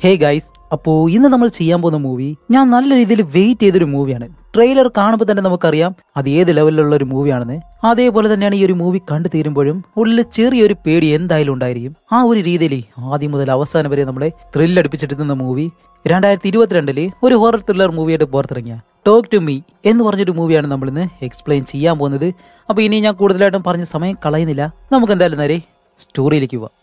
hey guys അപ്പോ ഇന്ന് നമ്മൾ ചെയ്യാൻ പോകുന്ന മൂവി ഞാൻ നല്ല രീതിയിൽ വെയിറ്റ് ചെയ്തൊരു മൂവിയാണ് ട്രെയിലർ കാണുമ്പോൾ തന്നെ നമുക്കറിയാം അത് ഏത് ലെവലിലുള്ള ഒരു മൂവിയാണെന്ന് അതേപോലെ തന്നെയാണ് ഈ ഒരു മൂവി കണ്ടു തീരുമ്പോഴും ഉള്ളിൽ ചെറിയൊരു പേടി എന്തായാലും ഉണ്ടായിരിക്കും ആ ഒരു രീതിയിൽ ആദ്യം മുതൽ അവസാനം വരെ നമ്മളെ ത്രില്ലടിപ്പിച്ചെടുക്കുന്ന മൂവി രണ്ടായിരത്തി ഇരുപത്തിരണ്ടില് ഒരു ഹൊറർ ത്രില്ലർ മൂവിയായിട്ട് പുറത്തിറങ്ങിയ ടോക്ക് ടു മീ എന്ന് പറഞ്ഞൊരു മൂവിയാണ് നമ്മൾ ഇന്ന് എക്സ്പ്ലെയിൻ ചെയ്യാൻ പോകുന്നത് അപ്പോൾ ഇനി ഞാൻ കൂടുതലായിട്ടും പറഞ്ഞ സമയം കളയുന്നില്ല നമുക്ക് എന്തായാലും നേരെ സ്റ്റോറിയിലേക്ക് പോവാം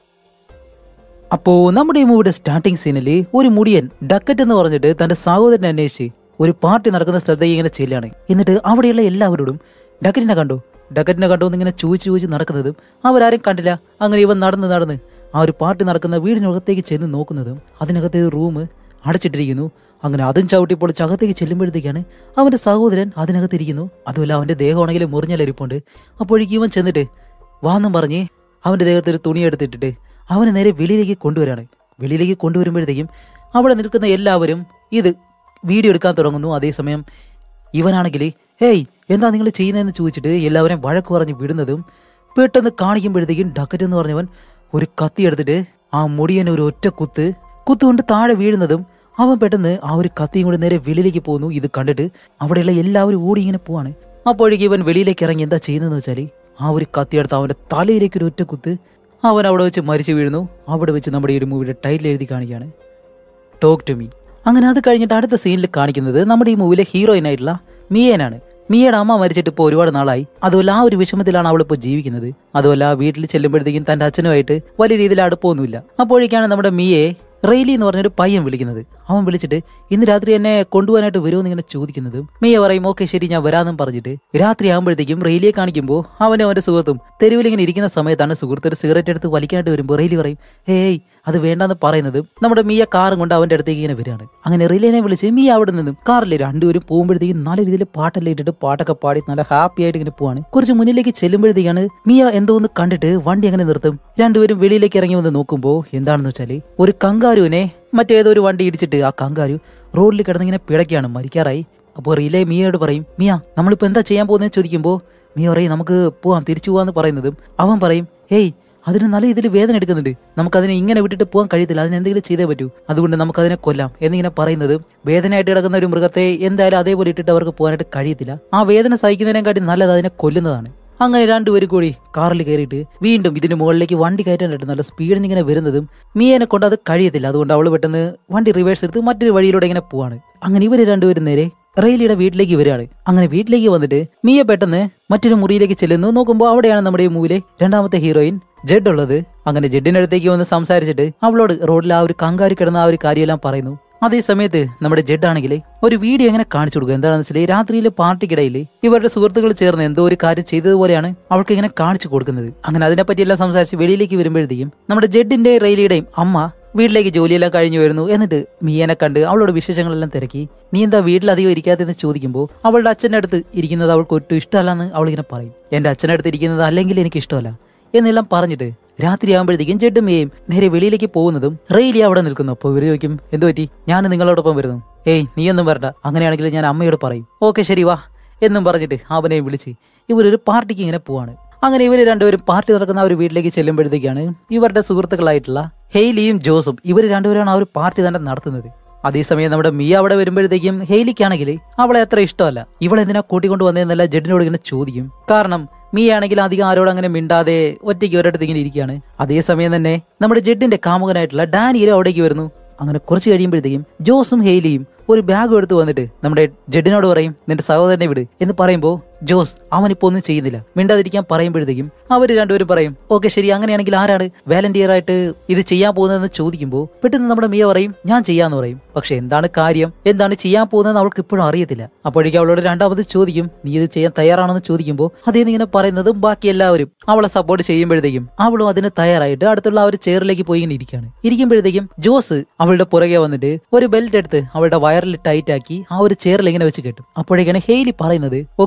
അപ്പോ നമ്മുടെ ഈ മൂവിയുടെ സ്റ്റാർട്ടിംഗ് സീനിൽ ഒരു മുടിയൻ ഡക്കറ്റ് എന്ന് പറഞ്ഞിട്ട് തന്റെ സഹോദരനെ അന്വേഷിച്ച് ഒരു പാർട്ടി നടക്കുന്ന സ്ഥലത്തേക്ക് ഇങ്ങനെ ചെല്ലുകയാണ് എന്നിട്ട് അവിടെയുള്ള എല്ലാവരോടും ഡക്കറ്റിനെ കണ്ടു ഡക്കറ്റിനെ കണ്ടു എന്നിങ്ങനെ ചോദിച്ചു ചോദിച്ച് നടക്കുന്നതും അവരാരും കണ്ടില്ല അങ്ങനെ ഇവൻ നടന്ന് നടന്ന് ആ ഒരു പാർട്ടി നടക്കുന്ന വീടിനകത്തേക്ക് ചെന്ന് നോക്കുന്നതും അതിനകത്തെ ഒരു റൂം അടച്ചിട്ടിരിക്കുന്നു അങ്ങനെ അതും ചവിട്ടി പൊളിച്ച് അകത്തേക്ക് ചെല്ലുമ്പോഴത്തേക്കാണ് അവന്റെ സഹോദരൻ അതിനകത്തിരിക്കുന്നു അതുമല്ല അവന്റെ ദേഹമാണെങ്കിൽ മുറിഞ്ഞലിരിപ്പുണ്ട് അപ്പോഴേക്കും ഇവൻ ചെന്നിട്ട് വാന്നും പറഞ്ഞ് അവന്റെ ദേഹത്ത് ഒരു തുണി എടുത്തിട്ടിട്ട് അവനെ നേരെ വെളിയിലേക്ക് കൊണ്ടുവരാണ് വെളിയിലേക്ക് കൊണ്ടുവരുമ്പോഴത്തേക്കും അവിടെ നിൽക്കുന്ന എല്ലാവരും ഇത് വീഡിയോ എടുക്കാൻ തുടങ്ങുന്നു അതേസമയം ഇവനാണെങ്കിൽ ഹേയ് എന്താ നിങ്ങൾ ചെയ്യുന്നതെന്ന് ചോദിച്ചിട്ട് എല്ലാവരും വഴക്ക് പറഞ്ഞ് വിടുന്നതും പെട്ടെന്ന് കാണിക്കുമ്പോഴത്തേക്കും ഡക്കറ്റ് എന്ന് പറഞ്ഞവൻ ഒരു കത്തി എടുത്തിട്ട് ആ മുടിയനെ ഒരു ഒറ്റ കുത്ത് കുത്തുകൊണ്ട് താഴെ വീഴുന്നതും അവൻ പെട്ടെന്ന് ആ ഒരു കത്തിയും കൊണ്ട് നേരെ വെളിയിലേക്ക് പോകുന്നു ഇത് കണ്ടിട്ട് അവിടെയുള്ള എല്ലാവരും ഓടി ഇങ്ങനെ പോവാണ് അപ്പോഴേക്കും ഇവൻ വെളിയിലേക്ക് ഇറങ്ങി എന്താ ചെയ്യുന്നതെന്ന് വെച്ചാൽ ആ ഒരു കത്തി എടുത്ത് അവന്റെ തലയിലേക്ക് ഒരു ഒറ്റ കുത്ത് അവൻ അവിടെ വെച്ച് മരിച്ചു വീഴുന്നു അവിടെ വെച്ച് നമ്മുടെ ഈ ഒരു മൂവിയുടെ ടൈറ്റിൽ എഴുതി കാണിക്കുകയാണ് ടോക്ക് ടു മീ അങ്ങനെ അത് കഴിഞ്ഞിട്ട് അടുത്ത സീനിൽ കാണിക്കുന്നത് നമ്മുടെ ഈ മൂവിയിലെ ഹീറോയിൻ ആയിട്ടുള്ള മിയേനാണ് മിയയുടെ അമ്മ മരിച്ചിട്ട് ഇപ്പോൾ ഒരുപാട് നാളായി അതുമല്ല ആ ഒരു വിഷമത്തിലാണ് അവൾ ഇപ്പോൾ ജീവിക്കുന്നത് അതുമല്ല വീട്ടിൽ ചെല്ലുമ്പോഴത്തേക്കും തന്റെ അച്ഛനുമായിട്ട് വലിയ രീതിയിൽ അടുപ്പമൊന്നുമില്ല അപ്പോഴേക്കാണ് നമ്മുടെ മിയെ റെയിലി എന്ന് പറഞ്ഞൊരു പയ്യൻ വിളിക്കുന്നത് അവൻ വിളിച്ചിട്ട് ഇന്ന് രാത്രി എന്നെ കൊണ്ടുപോകാനായിട്ട് വരുമെന്ന് ഇങ്ങനെ ചോദിക്കുന്നതും മിയ പറയും ഓക്കെ ശരി ഞാൻ വരാമെന്നും പറഞ്ഞിട്ട് രാത്രി ആകുമ്പോഴത്തേക്കും റെയിലിയെ കാണിക്കുമ്പോൾ അവനും അവന്റെ സുഹൃത്തും തെരുവിൽ ഇങ്ങനെ ഇരിക്കുന്ന സമയത്താണ് സുഹൃത്ത് ഒരു സിഗരറ്റ് എടുത്ത് വലിക്കാനായിട്ട് വരുമ്പോൾ റെയിലി പറയും ഏയ് അത് വേണ്ടെന്ന് പറയുന്നത് നമ്മുടെ മിയ കാറും കൊണ്ട് അവന്റെ അടുത്തേക്ക് ഇങ്ങനെ വരികയാണ് അങ്ങനെ റിലേനെ വിളിച്ച് മിയ അവിടെ നിന്നും കാറിൽ രണ്ടുപേരും പോകുമ്പോഴത്തേക്കും നല്ല രീതിയിൽ പാട്ടെല്ലാം ഇട്ടിട്ട് പാട്ടൊക്കെ പാടി നല്ല ഹാപ്പി ആയിട്ട് ഇങ്ങനെ പോവാണ് കുറച്ച് മുന്നിലേക്ക് ചെല്ലുമ്പോഴത്തേക്കാണ് മിയ എന്തോ ഒന്ന് കണ്ടിട്ട് വണ്ടി അങ്ങനെ നിർത്തും രണ്ടുപേരും വെളിയിലേക്ക് ഇറങ്ങി വന്ന് നോക്കുമ്പോൾ എന്താണെന്ന് വെച്ചാല് ഒരു കങ്കാരുവിനെ മറ്റേതോ ഒരു വണ്ടി ഇടിച്ചിട്ട് ആ കങ്കാരു റോഡിൽ കിടന്നിങ്ങനെ പിടയ്ക്കാണ് മരിക്കാറായി അപ്പോൾ റിലേ മിയയോട് പറയും മിയ നമ്മളിപ്പോൾ എന്താ ചെയ്യാൻ പോകുന്നതെന്ന് ചോദിക്കുമ്പോൾ മിയ പറയും നമുക്ക് പോവാം തിരിച്ചു പോവാന്ന് പറയുന്നതും അവൻ പറയും ഏയ് അതിന് നല്ല ഇതിൽ വേദന എടുക്കുന്നുണ്ട് നമുക്കതിനെ ഇങ്ങനെ വിട്ടിട്ട് പോകാൻ കഴിയത്തില്ല അതിന് എന്തെങ്കിലും ചെയ്തേ പറ്റൂ അതുകൊണ്ട് നമുക്കതിനെ കൊല്ലാം എന്നിങ്ങനെ പറയുന്നത് വേദനയായിട്ട് കിടക്കുന്ന ഒരു മൃഗത്തെ എന്തായാലും അതേപോലെ ഇട്ടിട്ട് അവർക്ക് പോകാനായിട്ട് കഴിയത്തില്ല ആ വേദന സഹിക്കുന്നതിനെക്കാട്ടി നല്ലത് അതിനെ കൊല്ലുന്നതാണ് അങ്ങനെ രണ്ടുപേരും കൂടി കാറിൽ കയറിയിട്ട് വീണ്ടും ഇതിന് മുകളിലേക്ക് വണ്ടി കയറ്റാനായിട്ട് നല്ല സ്പീഡിന് ഇങ്ങനെ വരുന്നതും മിയനെ കൊണ്ട് അത് കഴിയത്തില്ല അതുകൊണ്ട് അവൾ പെട്ടെന്ന് വണ്ടി റിവേഴ്സ് എടുത്ത് മറ്റൊരു വഴിയിലൂടെ ഇങ്ങനെ പോവാണ് അങ്ങനെ ഇവര് രണ്ടുപേരും നേരെ റെയിലിയുടെ വീട്ടിലേക്ക് വരികയാണ് അങ്ങനെ വീട്ടിലേക്ക് വന്നിട്ട് മിയ പെട്ടെന്ന് മറ്റൊരു മുറിയിലേക്ക് ചെല്ലുന്നു നോക്കുമ്പോൾ അവിടെയാണ് നമ്മുടെ ഈ മൂവിലെ രണ്ടാമത്തെ ഹീറോയിൻ ജഡ് ഉള്ളത് അങ്ങനെ ജഡിന്റെ അടുത്തേക്ക് വന്ന് സംസാരിച്ചിട്ട് അവളോട് റോഡിൽ ആ ഒരു കങ്കാരി കിടന്ന ആ ഒരു കാര്യമെല്ലാം പറയുന്നു അതേ സമയത്ത് നമ്മുടെ ജഡ് ആണെങ്കിൽ ഒരു വീഡിയോ എങ്ങനെ കാണിച്ചു കൊടുക്കുക എന്താണെന്ന് വെച്ചാൽ രാത്രിയിലെ പാർട്ടിക്കിടയിൽ ഇവരുടെ സുഹൃത്തുക്കൾ ചേർന്ന് എന്തോ ഒരു കാര്യം ചെയ്തതുപോലെയാണ് അവൾക്ക് ഇങ്ങനെ കാണിച്ചു കൊടുക്കുന്നത് അങ്ങനെ അതിനെപ്പറ്റിയെല്ലാം സംസാരിച്ച് വെളിയിലേക്ക് വരുമ്പോഴത്തേക്കും നമ്മുടെ ജഡിന്റെ റെയിലിയുടെയും അമ്മ വീട്ടിലേക്ക് ജോലിയെല്ലാം കഴിഞ്ഞു വരുന്നു എന്നിട്ട് മീയനെ കണ്ട് അവളോട് വിശേഷങ്ങളെല്ലാം തിരക്കി നീ എന്താ വീട്ടിലധികം ഇരിക്കാത്തെന്ന് ചോദിക്കുമ്പോൾ അവളുടെ അച്ഛൻ്റെ അടുത്ത് ഇരിക്കുന്നത് അവൾക്ക് ഒട്ടും ഇഷ്ടമല്ലെന്ന് അവളിങ്ങനെ പറയും എൻ്റെ അച്ഛൻ്റെ അടുത്ത് ഇരിക്കുന്നത് അല്ലെങ്കിൽ എനിക്ക് ഇഷ്ടമല്ല എന്നെല്ലാം പറഞ്ഞിട്ട് രാത്രി ആകുമ്പോഴത്തേക്കും ജഡ്ഡുമേയും നേരെ വെളിയിലേക്ക് പോകുന്നതും റെയിലി അവിടെ നിൽക്കുന്നു അപ്പോൾ ഇവർ ചോദിക്കും എന്തു പറ്റി ഞാൻ നിങ്ങളോടൊപ്പം വരുന്നു ഏയ് നീയൊന്നും വരണ്ട അങ്ങനെയാണെങ്കിൽ ഞാൻ അമ്മയോട് പറയും ഓക്കെ ശരി വാ എന്നും പറഞ്ഞിട്ട് അവനെ വിളിച്ച് ഇവരൊരു പാർട്ടിക്ക് ഇങ്ങനെ പോവാണ് അങ്ങനെ ഇവർ രണ്ടുപേരും പാർട്ടി നടക്കുന്ന ആ ഒരു വീട്ടിലേക്ക് ചെല്ലുമ്പോഴത്തേക്കാണ് ഇവരുടെ സുഹൃത്തുക്കളായിട്ടുള്ള ഹെയ്ലിയും ജോസും ഇവർ രണ്ടുപേരാണ് ആ ഒരു പാർട്ടി തന്നെ നടത്തുന്നത് അതേസമയം നമ്മുടെ മിയ അവിടെ വരുമ്പോഴത്തേക്കും ഹെയ്ലിക്കാണെങ്കിൽ അവളെ അത്ര ഇഷ്ടമല്ല ഇവളെന്തിനാ കൂട്ടിക്കൊണ്ട് വന്നതെന്നല്ല ജഡിനോട് ഇങ്ങനെ ചോദിക്കും കാരണം മീ ആണെങ്കിൽ അധികം ആരോട് അങ്ങനെ മിണ്ടാതെ ഒറ്റയ്ക്ക് ഒരിടത്ത് ഇങ്ങനെ ഇരിക്കുകയാണ് അതേസമയം തന്നെ നമ്മുടെ ജഡിന്റെ കാമുകനായിട്ടുള്ള ഡാനിയലും അവിടേക്ക് വരുന്നു അങ്ങനെ കുറച്ച് കഴിയുമ്പോഴത്തേക്കും ജോസും ഹെയ്ലിയും ഒരു ബാഗ് എടുത്ത് വന്നിട്ട് നമ്മുടെ ജഡിനോട് പറയും നിന്റെ സഹോദരനെ വിട് എന്ന് പറയുമ്പോൾ ജോസ് അവനിപ്പോ ഒന്നും ചെയ്യുന്നില്ല മിണ്ടാതിരിക്കാൻ പറയുമ്പോഴത്തേക്കും അവർ രണ്ടുപേരും പറയും ഓക്കെ ശരി അങ്ങനെയാണെങ്കിൽ ആരാണ് വാലണ്ടിയർ ആയിട്ട് ഇത് ചെയ്യാൻ പോകുന്നതെന്ന് ചോദിക്കുമ്പോൾ പെട്ടെന്ന് നമ്മുടെ മിയ പറയും ഞാൻ ചെയ്യാന്ന് പറയും പക്ഷെ എന്താണ് കാര്യം എന്താണ് ചെയ്യാൻ പോകുന്നതെന്ന് അവൾക്ക് ഇപ്പോഴും അറിയത്തില്ല അപ്പോഴേക്കും അവളോട് രണ്ടാമത് ചോദിക്കും നീ ഇത് ചെയ്യാൻ തയ്യാറാണെന്ന് ചോദിക്കുമ്പോൾ അതേന്ന് ഇങ്ങനെ പറയുന്നതും ബാക്കി എല്ലാവരും അവളെ സപ്പോർട്ട് ചെയ്യുമ്പോഴത്തേക്കും അവളും അതിന് തയ്യാറായിട്ട് അടുത്തുള്ള ആ ഒരു ചെയറിലേക്ക് പോയി ഇങ്ങനെ ഇരിക്കുകയാണ് ഇരിക്കുമ്പോഴത്തേക്കും ജോസ് അവളുടെ പുറകെ വന്നിട്ട് ഒരു ബെൽറ്റ് എടുത്ത് അവളുടെ വയറിൽ ടൈറ്റ് ആക്കി ആ ഒരു ചെയറിൽ ഇങ്ങനെ വെച്ച് കെട്ടും അപ്പോഴേക്കാണ് ഹെയ്ലി പറയുന്നത് ഓക്കെ ശരി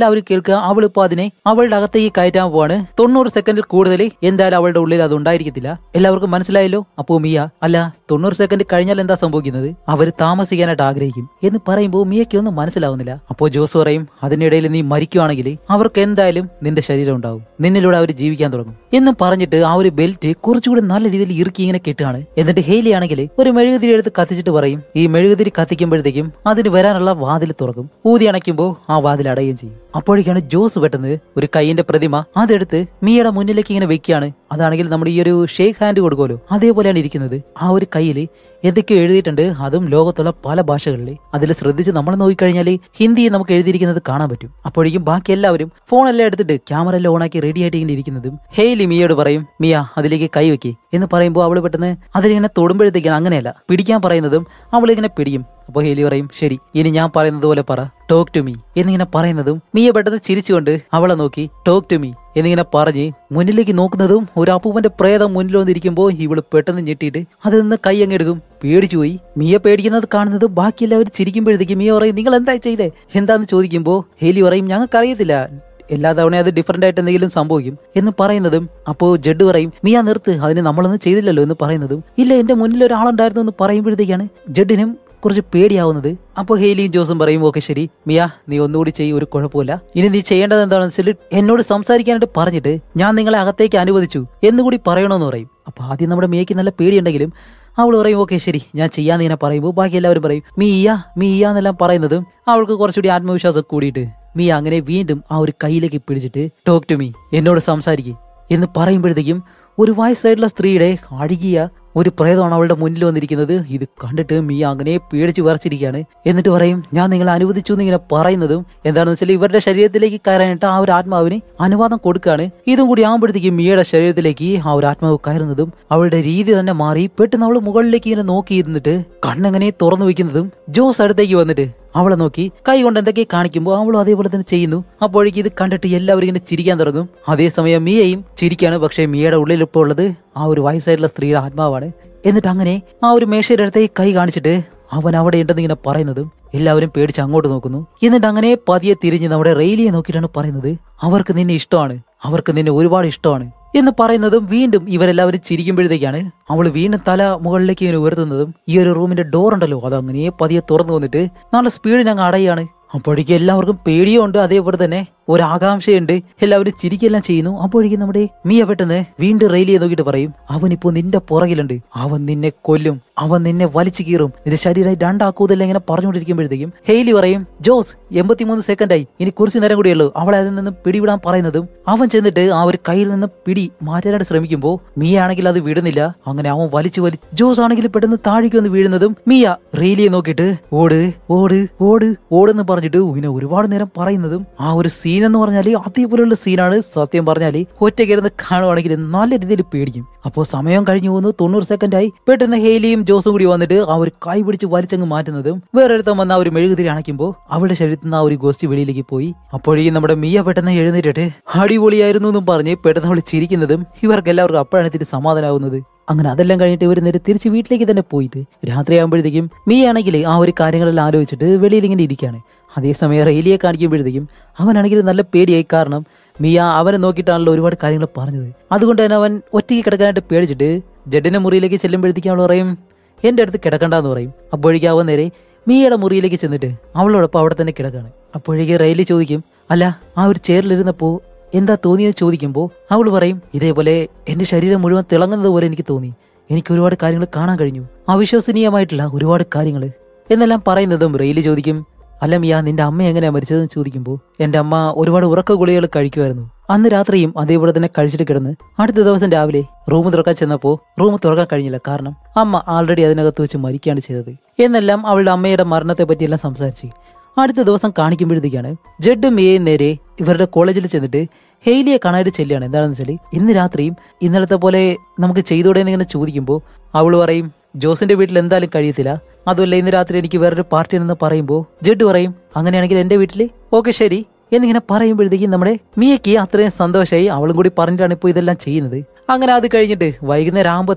എല്ലാവരും കേൾക്കുക അവളിപ്പോ അതിനെ അവളുടെ അകത്തേക്ക് കയറ്റാൻ പോവാണ് തൊണ്ണൂറ് സെക്കൻഡിൽ കൂടുതൽ എന്തായാലും അവളുടെ ഉള്ളിൽ അത് ഉണ്ടായിരിക്കത്തില്ല എല്ലാവർക്കും മനസ്സിലായല്ലോ അപ്പോ മിയ അല്ല തൊണ്ണൂറ് സെക്കൻഡ് കഴിഞ്ഞാൽ എന്താ സംഭവിക്കുന്നത് അവർ താമസിക്കാനായിട്ട് ആഗ്രഹിക്കും എന്ന് പറയുമ്പോൾ മിയയ്ക്ക് ഒന്നും മനസ്സിലാവുന്നില്ല അപ്പോ ജോസ് പറയും അതിനിടയിൽ നീ മരിക്കുവാണെങ്കിൽ അവർക്ക് എന്തായാലും നിന്റെ ശരീരം ഉണ്ടാവും നിന്നിലൂടെ അവർ ജീവിക്കാൻ തുടങ്ങും എന്നും പറഞ്ഞിട്ട് ആ ഒരു ബെൽറ്റ് കുറച്ചുകൂടി നല്ല രീതിയിൽ ഇറുക്കി ഇങ്ങനെ കെട്ടുകയാണ് എന്നിട്ട് ഹെയ്ലി ആണെങ്കിൽ ഒരു മെഴുകുതിരി എടുത്ത് കത്തിച്ചിട്ട് പറയും ഈ മെഴുകുതിരി കത്തിക്കുമ്പോഴത്തേക്കും അതിന് വരാനുള്ള വാതിൽ തുറക്കും ഊതി അണയ്ക്കുമ്പോൾ ആ വാതിൽ അടയുകയും ചെയ്യും അപ്പോഴേക്കാണ് ജോസ് പെട്ടെന്ന് ഒരു കൈയിന്റെ പ്രതിമ അതെടുത്ത് മിയയുടെ മുന്നിലേക്ക് ഇങ്ങനെ വെക്കുകയാണ് അതാണെങ്കിൽ നമ്മുടെ ഈ ഒരു ഷേക്ക് ഹാൻഡ് കൊടുക്കുമല്ലോ അതേപോലെയാണ് ഇരിക്കുന്നത് ആ ഒരു കയ്യിൽ എന്തൊക്കെ എഴുതിയിട്ടുണ്ട് അതും ലോകത്തുള്ള പല ഭാഷകളിൽ അതിൽ ശ്രദ്ധിച്ച് നമ്മൾ നോക്കിക്കഴിഞ്ഞാൽ ഹിന്ദി നമുക്ക് എഴുതിയിരിക്കുന്നത് കാണാൻ പറ്റും അപ്പോഴേക്കും ബാക്കി എല്ലാവരും ഫോണെല്ലാം എടുത്തിട്ട് ക്യാമറ എല്ലാം ഓണാക്കി റെഡി ആയിട്ട് ഇങ്ങനെ ഇരിക്കുന്നതും ഹെയ്ലി മിയയോട് പറയും മിയ അതിലേക്ക് കൈ വെക്കി എന്ന് പറയുമ്പോൾ അവൾ പെട്ടെന്ന് അതിലിങ്ങനെ തൊടുമ്പോഴത്തേക്കാണ് അങ്ങനെയല്ല പിടിക്കാൻ പറയുന്നതും അവളിങ്ങനെ പിടിക്കും അപ്പോൾ ഹേലി പറയും ശരി ഇനി ഞാൻ പറയുന്നത് പോലെ പറ ടോക്ക് ടു മീ എന്നിങ്ങനെ പറയുന്നതും മിയ പെട്ടെന്ന് ചിരിച്ചുകൊണ്ട് അവളെ നോക്കി ടോക്ക് ടു മീ എന്നിങ്ങനെ പറഞ്ഞ് മുന്നിലേക്ക് നോക്കുന്നതും ഒരു അപ്പൂപ്പന്റെ പ്രേതം മുന്നിൽ വന്നിരിക്കുമ്പോൾ ഇവള് പെട്ടെന്ന് ഞെട്ടിയിട്ട് അതിൽ നിന്ന് കൈ അങ്ങ് എടുക്കും പേടിച്ചു പോയി മിയ പേടിക്കുന്നത് കാണുന്നത് ബാക്കി എല്ലാവരും ചിരിക്കുമ്പോഴത്തേക്കും മിയ പറയും നിങ്ങൾ എന്താ ചെയ്തേ എന്താന്ന് ചോദിക്കുമ്പോൾ ഹേലി പറയും ഞങ്ങൾക്കറിയത്തില്ല എല്ലാ തവണയും അത് ഡിഫറെന്റ് ആയിട്ട് എന്തെങ്കിലും സംഭവിക്കും എന്ന് പറയുന്നതും അപ്പോൾ ജഡ് പറയും മിയ നിർത്ത് അതിന് നമ്മളൊന്നും ചെയ്തില്ലല്ലോ എന്ന് പറയുന്നതും ഇല്ല എന്റെ മുന്നിൽ ഒരാളുണ്ടായിരുന്നു എന്ന് പറയുമ്പോഴത്തേക്കാണ് ജഡിനും കുറച്ച് പേടിയാവുന്നത് അപ്പോൾ ഹെയ്ലിയും ജോസും പറയും ഓക്കെ ശരി മിയ നീ ഒന്നുകൂടി ചെയ്യും ഒരു കുഴപ്പമില്ല ഇനി നീ ചെയ്യേണ്ടത് എന്താണെന്ന് വെച്ചാൽ എന്നോട് സംസാരിക്കാനായിട്ട് പറഞ്ഞിട്ട് ഞാൻ നിങ്ങളെ അകത്തേക്ക് അനുവദിച്ചു എന്നുകൂടി പറയണമെന്ന് പറയും അപ്പൊ ആദ്യം നമ്മുടെ മിയയ്ക്ക് നല്ല പേടിയുണ്ടെങ്കിലും അവൾ പറയും ഓക്കെ ശരി ഞാൻ ചെയ്യാന്ന് ഇങ്ങനെ പറയുമ്പോൾ ബാക്കി എല്ലാവരും പറയും മീയ മീയ എന്നെല്ലാം പറയുന്നതും അവൾക്ക് കുറച്ചുകൂടി ആത്മവിശ്വാസം കൂടിയിട്ട് മീ അങ്ങനെ വീണ്ടും ആ ഒരു കയ്യിലേക്ക് പിടിച്ചിട്ട് ടോക്ക് ടു മീ എന്നോട് സംസാരിക്കും എന്ന് പറയുമ്പോഴത്തേക്കും ഒരു വയസ്സായിട്ടുള്ള സ്ത്രീയുടെ അഴുകിയ ഒരു പ്രേതമാണ് അവളുടെ മുന്നിൽ വന്നിരിക്കുന്നത് ഇത് കണ്ടിട്ട് മീ അങ്ങനെ പേടിച്ച് വിറച്ചിരിക്കുകയാണ് എന്നിട്ട് പറയും ഞാൻ നിങ്ങളെ അനുവദിച്ചു എന്ന് ഇങ്ങനെ പറയുന്നതും എന്താണെന്ന് വെച്ചാൽ ഇവരുടെ ശരീരത്തിലേക്ക് കയറാനായിട്ട് ആ ഒരു ആത്മാവിന് അനുവാദം കൊടുക്കുകയാണ് ഇതും കൂടി ആകുമ്പോഴത്തേക്കും മിയയുടെ ശരീരത്തിലേക്ക് ആ ഒരു ആത്മാവ് കയറുന്നതും അവളുടെ രീതി തന്നെ മാറി പെട്ടെന്ന് അവൾ മുകളിലേക്ക് ഇങ്ങനെ നോക്കിയിരുന്നിട്ട് കണ്ണെങ്ങനെ തുറന്നു വെക്കുന്നതും ജോസ് അടുത്തേക്ക് വന്നിട്ട് അവളെ നോക്കി കൈ കൊണ്ട് എന്തൊക്കെ കാണിക്കുമ്പോൾ അവളും അതേപോലെ തന്നെ ചെയ്യുന്നു അപ്പോഴേക്ക് ഇത് കണ്ടിട്ട് എല്ലാവരും ഇങ്ങനെ ചിരിക്കാൻ തുടങ്ങും അതേസമയം മിയയും ചിരിക്കാണ് പക്ഷേ മിയയുടെ ഉള്ളിൽ ഇപ്പോൾ ഉള്ളത് ആ ഒരു വയസ്സായിട്ടുള്ള സ്ത്രീയുടെ ആത്മാവാണ് എന്നിട്ട് അങ്ങനെ ആ ഒരു മേശയുടെ അടുത്തേക്ക് കൈ കാണിച്ചിട്ട് അവൻ അവിടെ ഉണ്ടെന്ന് ഇങ്ങനെ പറയുന്നതും എല്ലാവരും പേടിച്ച് അങ്ങോട്ട് നോക്കുന്നു എന്നിട്ട് അങ്ങനെ പതിയെ തിരിഞ്ഞ് നമ്മുടെ റെയിലിയെ നോക്കിയിട്ടാണ് പറയുന്നത് അവർക്ക് നിന്നെ ഇഷ്ടമാണ് അവർക്ക് നിന്നെ ഒരുപാട് ഇഷ്ടമാണ് എന്ന് പറയുന്നതും വീണ്ടും ഇവരെല്ലാവരും ചിരിക്കുമ്പോഴത്തേക്കാണ് അവൾ വീണ്ടും തല മുകളിലേക്ക് ഇങ്ങനെ ഉയർത്തുന്നതും ഈ ഒരു റൂമിന്റെ ഡോർ ഉണ്ടല്ലോ അത് അങ്ങനെ പതിയെ തുറന്നു വന്നിട്ട് നല്ല സ്പീഡിൽ ഞങ്ങൾ അടയാണ് അപ്പോഴേക്കും എല്ലാവർക്കും പേടിയുണ്ട് അതേപോലെ തന്നെ ഒരു ആകാംക്ഷയുണ്ട് എല്ലാവരും ചിരിക്കെല്ലാം ചെയ്യുന്നു അപ്പോഴേക്കും നമ്മുടെ മിയ പെട്ടെന്ന് വീണ്ടും റെയിലിയെ നോക്കിയിട്ട് പറയും അവൻ ഇപ്പോ നിന്റെ പുറകിലുണ്ട് അവൻ നിന്നെ കൊല്ലും അവൻ നിന്നെ വലിച്ചു കീറും നിന്റെ ശരീരം രണ്ടാക്കൂതല്ല ഇങ്ങനെ പറഞ്ഞുകൊണ്ടിരിക്കുമ്പോഴത്തേക്കും ഹെയ്ലി പറയും ജോസ് എൺപത്തിമൂന്ന് സെക്കൻഡായി ഇനി കുറച്ച് നേരം കൂടിയുള്ളൂ അവളെ അതിൽ നിന്ന് പിടിവിടാൻ പറയുന്നതും അവൻ ചെന്നിട്ട് ആ ഒരു കയ്യിൽ നിന്ന് പിടി മാറ്റാനായിട്ട് ശ്രമിക്കുമ്പോൾ മിയ ആണെങ്കിൽ അത് വിടുന്നില്ല അങ്ങനെ അവൻ വലിച്ചു വലി ജോസ് ആണെങ്കിൽ പെട്ടെന്ന് താഴേക്ക് വന്ന് വീഴുന്നതും മിയ റെയിലിയെ നോക്കിയിട്ട് ഓട് ഓട് ഓട് ഓടെന്ന് പറഞ്ഞിട്ട് ഇങ്ങനെ ഒരുപാട് നേരം പറയുന്നതും ആ ഒരു സീൻ എന്ന് പറഞ്ഞാൽ അതേപോലെയുള്ള സീനാണ് സത്യം പറഞ്ഞാൽ ഒറ്റയ്ക്കിരുന്ന് കാണുവാണെങ്കിൽ നല്ല രീതിയിൽ പേടിക്കും അപ്പോൾ സമയം കഴിഞ്ഞു പോകുന്നു തൊണ്ണൂറ് സെക്കൻഡായി പെട്ടെന്ന് ഹെയിലിയും ജോസും കൂടി വന്നിട്ട് ആ ഒരു കൈ പിടിച്ച് വലിച്ചങ്ങ് മാറ്റുന്നതും വേറൊരുത്തം വന്ന ആ ഒരു മെഴുകുതിരി അണയ്ക്കുമ്പോൾ അവളുടെ ശരീരത്തിൽ നിന്ന് ആ ഒരു ഗോസ്റ്റ് വെളിയിലേക്ക് പോയി അപ്പോഴേക്കും നമ്മുടെ മിയ പെട്ടെന്ന് എഴുന്നേറ്റിട്ട് അടിപൊളിയായിരുന്നു എന്നും പറഞ്ഞ് പെട്ടെന്ന് അവൾ ചിരിക്കുന്നതും ഇവർക്ക് എല്ലാവർക്കും അപ്പോഴാണ് ഇത്തിരി സമാധാനാവുന്നത് അങ്ങനെ അതെല്ലാം കഴിഞ്ഞിട്ട് ഇവർ നേരെ തിരിച്ച് വീട്ടിലേക്ക് തന്നെ പോയിട്ട് രാത്രിയാകുമ്പോഴത്തേക്കും മിയാണെങ്കിൽ ആ ഒരു കാര്യങ്ങളെല്ലാം ആലോചിച്ചിട്ട് വെളിയിൽ ഇങ്ങനെ ഇരിക്കുകയാണ് അതേസമയം റെയിലിയെ കാണിക്കുമ്പോഴത്തേക്കും അവനാണെങ്കിൽ നല്ല പേടിയായി കാരണം മിയ അവനെ നോക്കിയിട്ടാണല്ലോ ഒരുപാട് കാര്യങ്ങൾ പറഞ്ഞത് അതുകൊണ്ട് തന്നെ അവൻ ഒറ്റയ്ക്ക് കിടക്കാനായിട്ട് പേടിച്ചിട്ട് ജഡിന്റെ മുറിയിലേക്ക് ചെല്ലുമ്പോഴത്തേക്കും അവൾ പറയും എന്റെ അടുത്ത് കിടക്കണ്ടെന്ന് പറയും അപ്പോഴേക്കും അവൻ നേരെ മിയയുടെ മുറിയിലേക്ക് ചെന്നിട്ട് അവളോടൊപ്പം അവിടെ തന്നെ കിടക്കാണ് അപ്പോഴേക്ക് റെയിലി ചോദിക്കും അല്ല ആ ഒരു ചെയറിലിരുന്നപ്പോ എന്താ തോന്നിയെന്ന് ചോദിക്കുമ്പോൾ അവൾ പറയും ഇതേപോലെ എന്റെ ശരീരം മുഴുവൻ തിളങ്ങുന്നത് പോലെ എനിക്ക് തോന്നി എനിക്ക് ഒരുപാട് കാര്യങ്ങൾ കാണാൻ കഴിഞ്ഞു അവിശ്വസനീയമായിട്ടുള്ള ഒരുപാട് കാര്യങ്ങൾ എന്നെല്ലാം പറയുന്നതും റെയിലി ചോദിക്കും അല്ല മിയ നിന്റെ അമ്മ എങ്ങനെയാ മരിച്ചതെന്ന് ചോദിക്കുമ്പോൾ എന്റെ അമ്മ ഒരുപാട് ഉറക്ക ഗുളികൾ കഴിക്കുമായിരുന്നു അന്ന് രാത്രിയും അതേപോലെ തന്നെ കഴിച്ചിട്ട് കിടന്ന് അടുത്ത ദിവസം രാവിലെ റൂം തുറക്കാൻ ചെന്നപ്പോൾ റൂം തുറക്കാൻ കഴിഞ്ഞില്ല കാരണം അമ്മ ആൾറെഡി അതിനകത്ത് വെച്ച് മരിക്കുകയാണ് ചെയ്തത് എന്നെല്ലാം അവളുടെ അമ്മയുടെ മരണത്തെ പറ്റിയെല്ലാം സംസാരിച്ചു അടുത്ത ദിവസം കാണിക്കുമ്പോഴത്തേക്കാണ് ജഡും മിയയും നേരെ ഇവരുടെ കോളേജിൽ ചെന്നിട്ട് ഹെയ്ലിയെ കാണാനായിട്ട് ചെല്ലുകയാണ് എന്താണെന്ന് വെച്ചാൽ ഇന്ന് രാത്രിയും ഇന്നലത്തെ പോലെ നമുക്ക് ചെയ്തോടെ എന്നിങ്ങനെ ചോദിക്കുമ്പോൾ അവൾ പറയും ജോസിന്റെ വീട്ടിൽ എന്തായാലും കഴിയത്തില്ല അതുമല്ല ഇന്ന് രാത്രി എനിക്ക് വേറൊരു പാർട്ടി ഉണ്ടെന്ന് പറയുമ്പോൾ ജഡ് പറയും അങ്ങനെയാണെങ്കിൽ എന്റെ വീട്ടിൽ ഓക്കെ ശരി എന്നിങ്ങനെ പറയുമ്പോഴത്തേക്കും നമ്മുടെ മിയയ്ക്ക് അത്രയും സന്തോഷമായി അവളും കൂടി പറഞ്ഞിട്ടാണ് ഇപ്പോൾ ഇതെല്ലാം ചെയ്യുന്നത് അങ്ങനെ അത് കഴിഞ്ഞിട്ട് വൈകുന്നേരം ആകുമ്പോൾ തന്നെ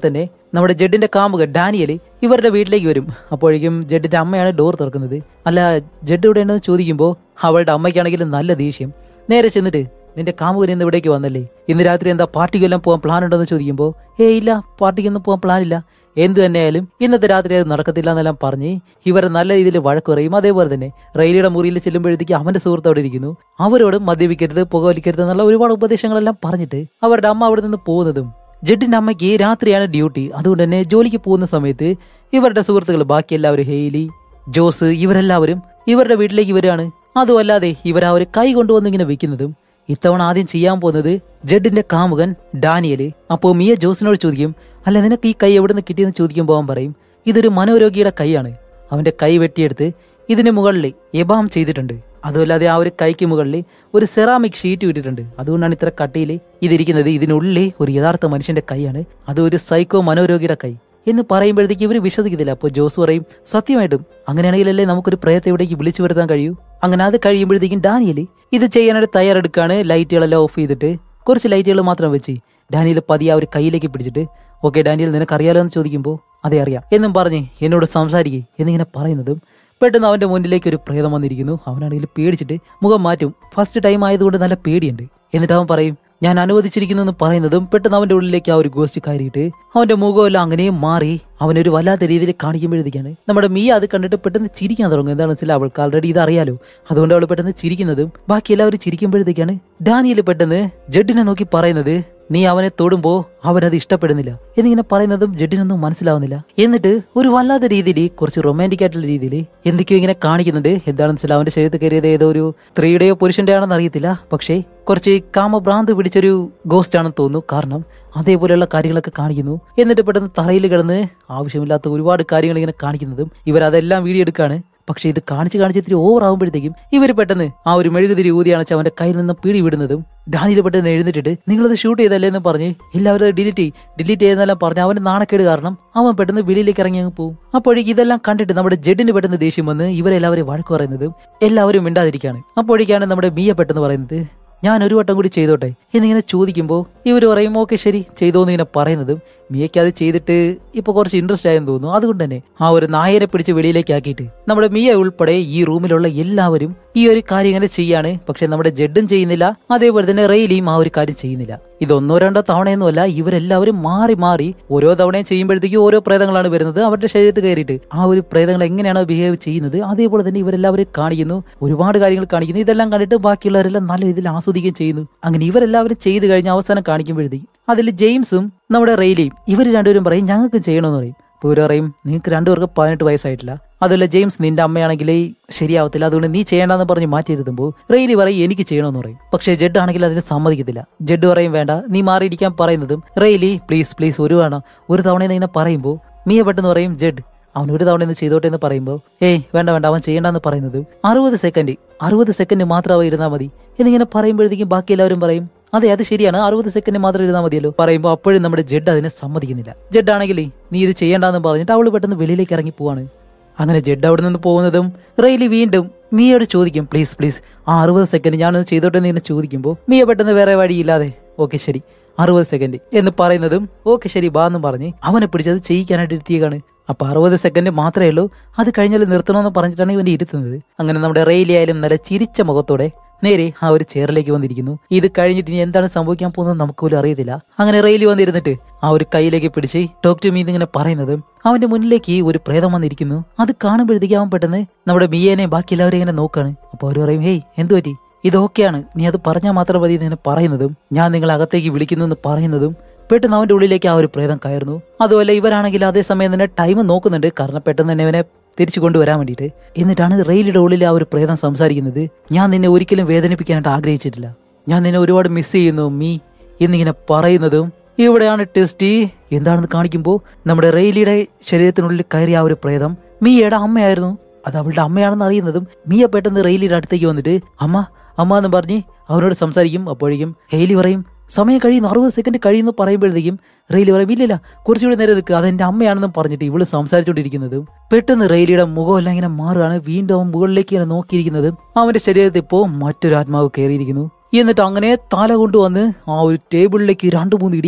നമ്മുടെ ജഡിന്റെ കാമുകൻ ഡാനിയൽ ഇവരുടെ വീട്ടിലേക്ക് വരും അപ്പോഴേക്കും ജഡിന്റെ അമ്മയാണ് ഡോർ തുറക്കുന്നത് അല്ല ജഡ് ഇവിടെ ഉണ്ടെന്ന് ചോദിക്കുമ്പോൾ അവളുടെ അമ്മയ്ക്കാണെങ്കിലും നല്ല ദേഷ്യം നേരെ ചെന്നിട്ട് നിന്റെ കാമുകൻ ഇന്ന് ഇവിടേക്ക് വന്നല്ലേ ഇന്ന് രാത്രി എന്താ പാർട്ടിക്കെല്ലാം പോകാൻ പ്ലാൻ ഉണ്ടെന്ന് ചോദിക്കുമ്പോൾ ഏ ഇല്ല പാർട്ടിക്കൊന്നും പോകാൻ പ്ലാൻ ഇല്ല എന്ത് തന്നെയായാലും ഇന്നത്തെ രാത്രി അത് നടക്കത്തില്ല എന്നെല്ലാം പറഞ്ഞ് ഇവരെ നല്ല രീതിയിൽ വഴക്ക് പറയും അതേപോലെ തന്നെ റെയിലിയുടെ മുറിയിൽ ചെല്ലുമ്പോഴത്തേക്ക് അവന്റെ സുഹൃത്ത് അവിടെ ഇരിക്കുന്നു അവരോട് മദ്യപിക്കരുത് പുകവലിക്കരുത് എന്നുള്ള ഒരുപാട് ഉപദേശങ്ങളെല്ലാം പറഞ്ഞിട്ട് അവരുടെ അമ്മ അവിടെ നിന്ന് പോകുന്നതും ജഡിന്റെ അമ്മയ്ക്ക് രാത്രിയാണ് ഡ്യൂട്ടി അതുകൊണ്ട് തന്നെ ജോലിക്ക് പോകുന്ന സമയത്ത് ഇവരുടെ സുഹൃത്തുക്കൾ ബാക്കി എല്ലാവരും ഹെയ്ലി ജോസ് ഇവരെല്ലാവരും ഇവരുടെ വീട്ടിലേക്ക് വരികയാണ് അതുമല്ലാതെ ഇവരാ ഒരു കൈ കൊണ്ടുവന്ന് ഇങ്ങനെ വെക്കുന്നതും ഇത്തവണ ആദ്യം ചെയ്യാൻ പോകുന്നത് ജഡിന്റെ കാമുകൻ ഡാനിയല് അപ്പോൾ മിയ ജോസിനോട് ചോദിക്കും അല്ല നിനക്ക് ഈ കൈ എവിടെ നിന്ന് കിട്ടിയെന്ന് ചോദിക്കുമ്പോൾ അവൻ പറയും ഇതൊരു മനോരോഗിയുടെ കൈയാണ് അവന്റെ കൈ വെട്ടിയെടുത്ത് ഇതിന് മുകളിൽ എബാം ചെയ്തിട്ടുണ്ട് അതുമല്ലാതെ ആ ഒരു കൈക്ക് മുകളിൽ ഒരു സെറാമിക് ഷീറ്റ് ഇട്ടിട്ടുണ്ട് അതുകൊണ്ടാണ് ഇത്ര കട്ടിയിൽ ഇതിരിക്കുന്നത് ഇതിനുള്ളിൽ ഒരു യഥാർത്ഥ മനുഷ്യന്റെ കൈയാണ് അത് ഒരു സൈക്കോ മനോരോഗിയുടെ കൈ എന്ന് പറയുമ്പോഴത്തേക്ക് ഇവർ വിശ്വസിക്കത്തില്ല അപ്പോൾ ജോസ് പറയും സത്യമായിട്ടും അങ്ങനെയാണെങ്കിലല്ലേ നമുക്കൊരു പ്രയത്തെ ഇവിടേക്ക് വിളിച്ചു വരുത്താൻ കഴിയൂ അങ്ങനെ അത് കഴിയുമ്പോഴത്തേക്കും ഡാനിയൽ ഇത് ചെയ്യാനായിട്ട് തയ്യാറെടുക്കാണ് ലൈറ്റുകളെല്ലാം ഓഫ് ചെയ്തിട്ട് കുറച്ച് ലൈറ്റുകൾ മാത്രം വെച്ച് ഡാനിയൽ പതിയെ ആ ഒരു കയ്യിലേക്ക് പിടിച്ചിട്ട് ഓക്കെ ഡാനിയൽ നിനക്കറിയാലോ എന്ന് ചോദിക്കുമ്പോൾ അതെ അറിയാം എന്നും പറഞ്ഞ് എന്നോട് സംസാരിക്കേ എന്നിങ്ങനെ പറയുന്നതും പെട്ടെന്ന് അവന്റെ മുന്നിലേക്ക് ഒരു പ്രേതം വന്നിരിക്കുന്നു അവനാണെങ്കിൽ പേടിച്ചിട്ട് മുഖം മാറ്റും ഫസ്റ്റ് ടൈം ആയതുകൊണ്ട് നല്ല പേടിയുണ്ട് എന്നിട്ട് അവൻ പറയും ഞാൻ അനുവദിച്ചിരിക്കുന്നു എന്ന് പറയുന്നതും പെട്ടെന്ന് അവന്റെ ഉള്ളിലേക്ക് ആ ഒരു ഗോസ്റ്റ് കയറിയിട്ട് അവന്റെ മുഖമെല്ലാം അങ്ങനെയും മാറി അവനൊരു വല്ലാത്ത രീതിയിൽ കാണിക്കുമ്പോഴത്തേക്കാണ് നമ്മുടെ മീ അത് കണ്ടിട്ട് പെട്ടെന്ന് ചിരിക്കാൻ തുടങ്ങും എന്താണെന്ന് വെച്ചാൽ അവൾക്ക് ആൾറെഡി ഇത് അറിയാലോ അതുകൊണ്ട് അവൾ പെട്ടെന്ന് ചിരിക്കുന്നതും ബാക്കി എല്ലാവരും ചിരിക്കുമ്പോഴത്തേക്കാണ് ഡാനിയൽ പെട്ടെന്ന് ജഡിനെ നോക്കി പറയുന്നത് നീ അവനെ തൊടുമ്പോ അവനത് ഇഷ്ടപ്പെടുന്നില്ല എന്നിങ്ങനെ പറയുന്നതും ജഡിനൊന്നും മനസ്സിലാവുന്നില്ല എന്നിട്ട് ഒരു വല്ലാത്ത രീതിയിൽ കുറച്ച് റൊമാൻറ്റിക് ആയിട്ടുള്ള രീതിയിൽ എന്തൊക്കെയോ ഇങ്ങനെ കാണിക്കുന്നുണ്ട് എന്താണെന്ന് വെച്ചാൽ അവന്റെ ശരീരത്തിൽ കയറിയത് ഏതോ ഒരു സ്ത്രീയുടെയോ പുരുഷന്റെയോ ആണെന്ന് അറിയത്തില്ല പക്ഷേ കുറച്ച് കാമഭ്രാന്ത് പിടിച്ചൊരു ഗോസ്റ്റ് ആണെന്ന് തോന്നുന്നു കാരണം അതേപോലെയുള്ള കാര്യങ്ങളൊക്കെ കാണിക്കുന്നു എന്നിട്ട് പെട്ടെന്ന് തറയിൽ കിടന്ന് ആവശ്യമില്ലാത്ത ഒരുപാട് കാര്യങ്ങൾ ഇങ്ങനെ കാണിക്കുന്നതും ഇവരതെല്ലാം വീഡിയോ എടുക്കാണ് പക്ഷെ ഇത് കാണിച്ച് കാണിച്ച് ഇത്തിരി ഓവർ ആകുമ്പോഴത്തേക്കും ഇവർ പെട്ടെന്ന് ആ ഒരു മെഴുകുതിരി ഊതിയാണ് അവന്റെ കയ്യിൽ നിന്ന് പിടി വിടുന്നതും ഡാനിയിൽ പെട്ടെന്ന് എഴുന്നിട്ടിട്ട് നിങ്ങളത് ഷൂട്ട് ചെയ്തല്ലേ എന്ന് പറഞ്ഞ് എല്ലാവരും ഡിലീറ്റ് ചെയ്യും ഡിലീറ്റ് ചെയ്യുന്നെല്ലാം പറഞ്ഞ് അവന് നാണക്കേട് കാരണം അവൻ പെട്ടെന്ന് വെളിയിലേക്ക് ഇറങ്ങി അങ്ങ് പോകും അപ്പോഴേക്ക് ഇതെല്ലാം കണ്ടിട്ട് നമ്മുടെ ജഡിന് പെട്ടെന്ന് ദേഷ്യം വന്ന് ഇവരെല്ലാവരും വഴക്ക് പറയുന്നതും എല്ലാവരും മിണ്ടാതിരിക്കുകയാണ് അപ്പോഴേക്കാണ് നമ്മുടെ മിയ പെട്ടെന്ന് പറയുന്നത് ഞാൻ ഒരു വട്ടം കൂടി ചെയ്തോട്ടെ എന്നിങ്ങനെ ചോദിക്കുമ്പോൾ ഇവർ പറയും ഓക്കെ ശരി ചെയ്തോന്ന് ഇങ്ങനെ പറയുന്നതും മിയയ്ക്ക് അത് ചെയ്തിട്ട് ഇപ്പൊ കുറച്ച് ഇൻട്രസ്റ്റ് ആയെന്ന് തോന്നുന്നു അതുകൊണ്ട് തന്നെ ആ ഒരു നായരെ പിടിച്ച് വെളിയിലേക്ക് ആക്കിയിട്ട് നമ്മുടെ മിയ ഉൾപ്പെടെ ഈ റൂമിലുള്ള എല്ലാവരും ഈ ഒരു കാര്യം ഇങ്ങനെ ചെയ്യാണ് പക്ഷെ നമ്മുടെ ജഡും ചെയ്യുന്നില്ല അതേപോലെ തന്നെ റെയിലിയും ആ ഒരു കാര്യം ചെയ്യുന്നില്ല ഇത് ഒന്നോ രണ്ടോ തവണയൊന്നുമല്ല ഇവരെല്ലാവരും മാറി മാറി ഓരോ തവണയും ചെയ്യുമ്പോഴത്തേക്കും ഓരോ പ്രേതങ്ങളാണ് വരുന്നത് അവരുടെ ശരീരത്തിൽ കയറിയിട്ട് ആ ഒരു പ്രേതങ്ങൾ എങ്ങനെയാണ് ബിഹേവ് ചെയ്യുന്നത് അതേപോലെ തന്നെ ഇവരെല്ലാവരും കാണിക്കുന്നു ഒരുപാട് കാര്യങ്ങൾ കാണിക്കുന്നു ഇതെല്ലാം കണ്ടിട്ട് ബാക്കിയുള്ളവരെല്ലാം നല്ല രീതിയിൽ ആസ്വദിക്കുകയും ചെയ്യുന്നു അങ്ങനെ ഇവരെല്ലാവരും ചെയ്തു കഴിഞ്ഞ് അവസാനം കാണിക്കുമ്പോഴത്തേക്കും അതിൽ ജെയിംസും നമ്മുടെ റെയിലിയും ഇവർ രണ്ടുപേരും പറയും ഞങ്ങൾക്ക് ചെയ്യണമെന്ന് പറയും അപ്പോൾ ഇവർ പറയും നിങ്ങൾക്ക് രണ്ടുപേർക്ക് പതിനെട്ട് വയസ്സായിട്ടില്ല അതുമല്ല ജെയിംസ് നിന്റെ അമ്മയാണെങ്കിൽ ശരിയാവത്തില്ല അതുകൊണ്ട് നീ ചെയ്യേണ്ടെന്ന് പറഞ്ഞ് മാറ്റിയിരുത്തുമ്പോൾ റെയിലി പറയും എനിക്ക് ചെയ്യണമെന്ന് പറയും പക്ഷേ ജഡ് ആണെങ്കിൽ അതിന് സമ്മതിക്കത്തില്ല ജഡ് പറയും വേണ്ട നീ മാറിയിരിക്കാൻ പറയുന്നതും റെയിലി പ്ലീസ് പ്ലീസ് ഒരു വേണം ഒരു തവണ ഇങ്ങനെ പറയുമ്പോൾ മിയ പെട്ടെന്ന് പറയും ജഡ് അവൻ ഒരു തവണ ഇന്ന് ചെയ്തോട്ടെ എന്ന് പറയുമ്പോൾ ഏയ് വേണ്ട വേണ്ട അവൻ ചെയ്യേണ്ടെന്ന് പറയുന്നത് അറുപത് സെക്കൻഡ് അറുപത് സെക്കൻഡ് മാത്രം അവ ഇരുന്നാൽ മതി എന്നിങ്ങനെ പറയുമ്പോഴത്തേക്കും ബാക്കി എല്ലാവരും പറയും അതെ അത് ശരിയാണ് അറുപത് സെക്കൻഡ് മാത്രം ഇരുന്നാൽ മതിയല്ലോ പറയുമ്പോൾ അപ്പോഴും നമ്മുടെ ജഡ് അതിനെ സമ്മതിക്കുന്നില്ല ജഡ് ആണെങ്കിൽ നീ ഇത് ചെയ്യേണ്ടെന്ന് പറഞ്ഞിട്ട് അവൾ പെട്ടെന്ന് വെളിയിലേക്ക് ഇറങ്ങി പോവാണ് അങ്ങനെ ജഡ് അവിടെ നിന്ന് പോകുന്നതും റെയിലി വീണ്ടും മിയയോട് ചോദിക്കും പ്ലീസ് പ്ലീസ് ആ അറുപത് സെക്കൻഡ് ഞാനൊന്ന് ചെയ്തോട്ടെ എന്ന് ഇങ്ങനെ ചോദിക്കുമ്പോൾ മിയ പെട്ടെന്ന് വേറെ വഴിയില്ലാതെ ഓക്കെ ശരി അറുപത് സെക്കൻഡ് എന്ന് പറയുന്നതും ഓക്കെ ശരി ബാ എന്നും പറഞ്ഞ് അവനെ പിടിച്ചത് ചെയ്യിക്കാനായിട്ട് ഇരുത്തിയേക്കാണ് അപ്പൊ അറുപത് സെക്കൻഡ് മാത്രമേ ഉള്ളൂ അത് കഴിഞ്ഞാൽ നിർത്തണമെന്ന് പറഞ്ഞിട്ടാണ് ഇവനെ ഇരുത്തുന്നത് അങ്ങനെ നമ്മുടെ റെയിലി ആയാലും നല്ല ചിരിച്ച മുഖത്തോടെ നേരെ ആ ഒരു ചെയറിലേക്ക് വന്നിരിക്കുന്നു ഇത് കഴിഞ്ഞിട്ട് ഇനി എന്താണ് സംഭവിക്കാൻ പോകുന്നത് നമുക്ക് പോലും അറിയത്തില്ല അങ്ങനെ റെയിലി വന്നിരുന്നിട്ട് ആ ഒരു കൈയിലേക്ക് പിടിച്ച് ഡോക്ടർ മീ ഇങ്ങനെ പറയുന്നതും അവന്റെ മുന്നിലേക്ക് ഒരു പ്രേതം വന്നിരിക്കുന്നു അത് കാണുമ്പോഴത്തേക്ക് അവൻ പെട്ടെന്ന് നമ്മുടെ മിയേനെയും ബാക്കി എല്ലാവരെയും ഇങ്ങനെ നോക്കാണ് അപ്പോൾ അവർ പറയും ഹേയ് എന്തു പറ്റി ഇത് ഓക്കെയാണ് നീ അത് പറഞ്ഞാൽ മാത്രം മതി എന്ന് ഇങ്ങനെ പറയുന്നതും ഞാൻ നിങ്ങളെ അകത്തേക്ക് വിളിക്കുന്നു എന്ന് പറയുന്നതും പെട്ടെന്ന് അവന്റെ ഉള്ളിലേക്ക് ആ ഒരു പ്രേതം കയറുന്നു അതുപോലെ ഇവരാണെങ്കിൽ അതേസമയം തന്നെ ടൈം നോക്കുന്നുണ്ട് കാരണം പെട്ടെന്ന് തന്നെ ഇവനെ തിരിച്ചു കൊണ്ടുവരാൻ വേണ്ടിയിട്ട് എന്നിട്ടാണ് റെയിലിയുടെ ഉള്ളിൽ ആ ഒരു പ്രേതം സംസാരിക്കുന്നത് ഞാൻ നിന്നെ ഒരിക്കലും വേദനിപ്പിക്കാനായിട്ട് ആഗ്രഹിച്ചിട്ടില്ല ഞാൻ നിന്നെ ഒരുപാട് മിസ് ചെയ്യുന്നു മീ എന്നിങ്ങനെ പറയുന്നതും ഇവിടെയാണ് ടെസ്റ്റ് എന്താണെന്ന് കാണിക്കുമ്പോൾ നമ്മുടെ റെയിലിയുടെ ശരീരത്തിനുള്ളിൽ കയറിയ ആ ഒരു പ്രേതം മീയയുടെ അമ്മയായിരുന്നു അത് അവളുടെ അമ്മയാണെന്ന് അറിയുന്നതും മിയ പെട്ടെന്ന് റെയിലിയുടെ അടുത്തേക്ക് വന്നിട്ട് അമ്മ അമ്മ എന്ന് പറഞ്ഞ് അവനോട് സംസാരിക്കും അപ്പോഴേക്കും ഹെയിലി പറയും സമയം കഴിയുന്നു അറുപത് സെക്കൻഡ് കഴിയുന്നു പറയുമ്പോഴത്തേക്കും റെയിലി പറയും ഇല്ലില്ല കുറച്ചുകൂടി നേരം നിൽക്കുക അതെന്റെ അമ്മയാണെന്നും പറഞ്ഞിട്ട് ഇവള് സംസാരിച്ചുകൊണ്ടിരിക്കുന്നതും പെട്ടെന്ന് റെയിലിയുടെ മുഖമെല്ലാം ഇങ്ങനെ മാറുകയാണ് വീണ്ടും അവൻ മുകളിലേക്ക് ഇങ്ങനെ നോക്കിയിരിക്കുന്നതും അവന്റെ ശരീരത്തിൽ ഇപ്പോൾ മറ്റൊരു ആത്മാവ് കയറിയിരിക്കുന്നു എന്നിട്ട് അങ്ങനെ തല കൊണ്ടുവന്ന് ആ ഒരു ടേബിളിലേക്ക് രണ്ടു മൂന്ന് ഇടി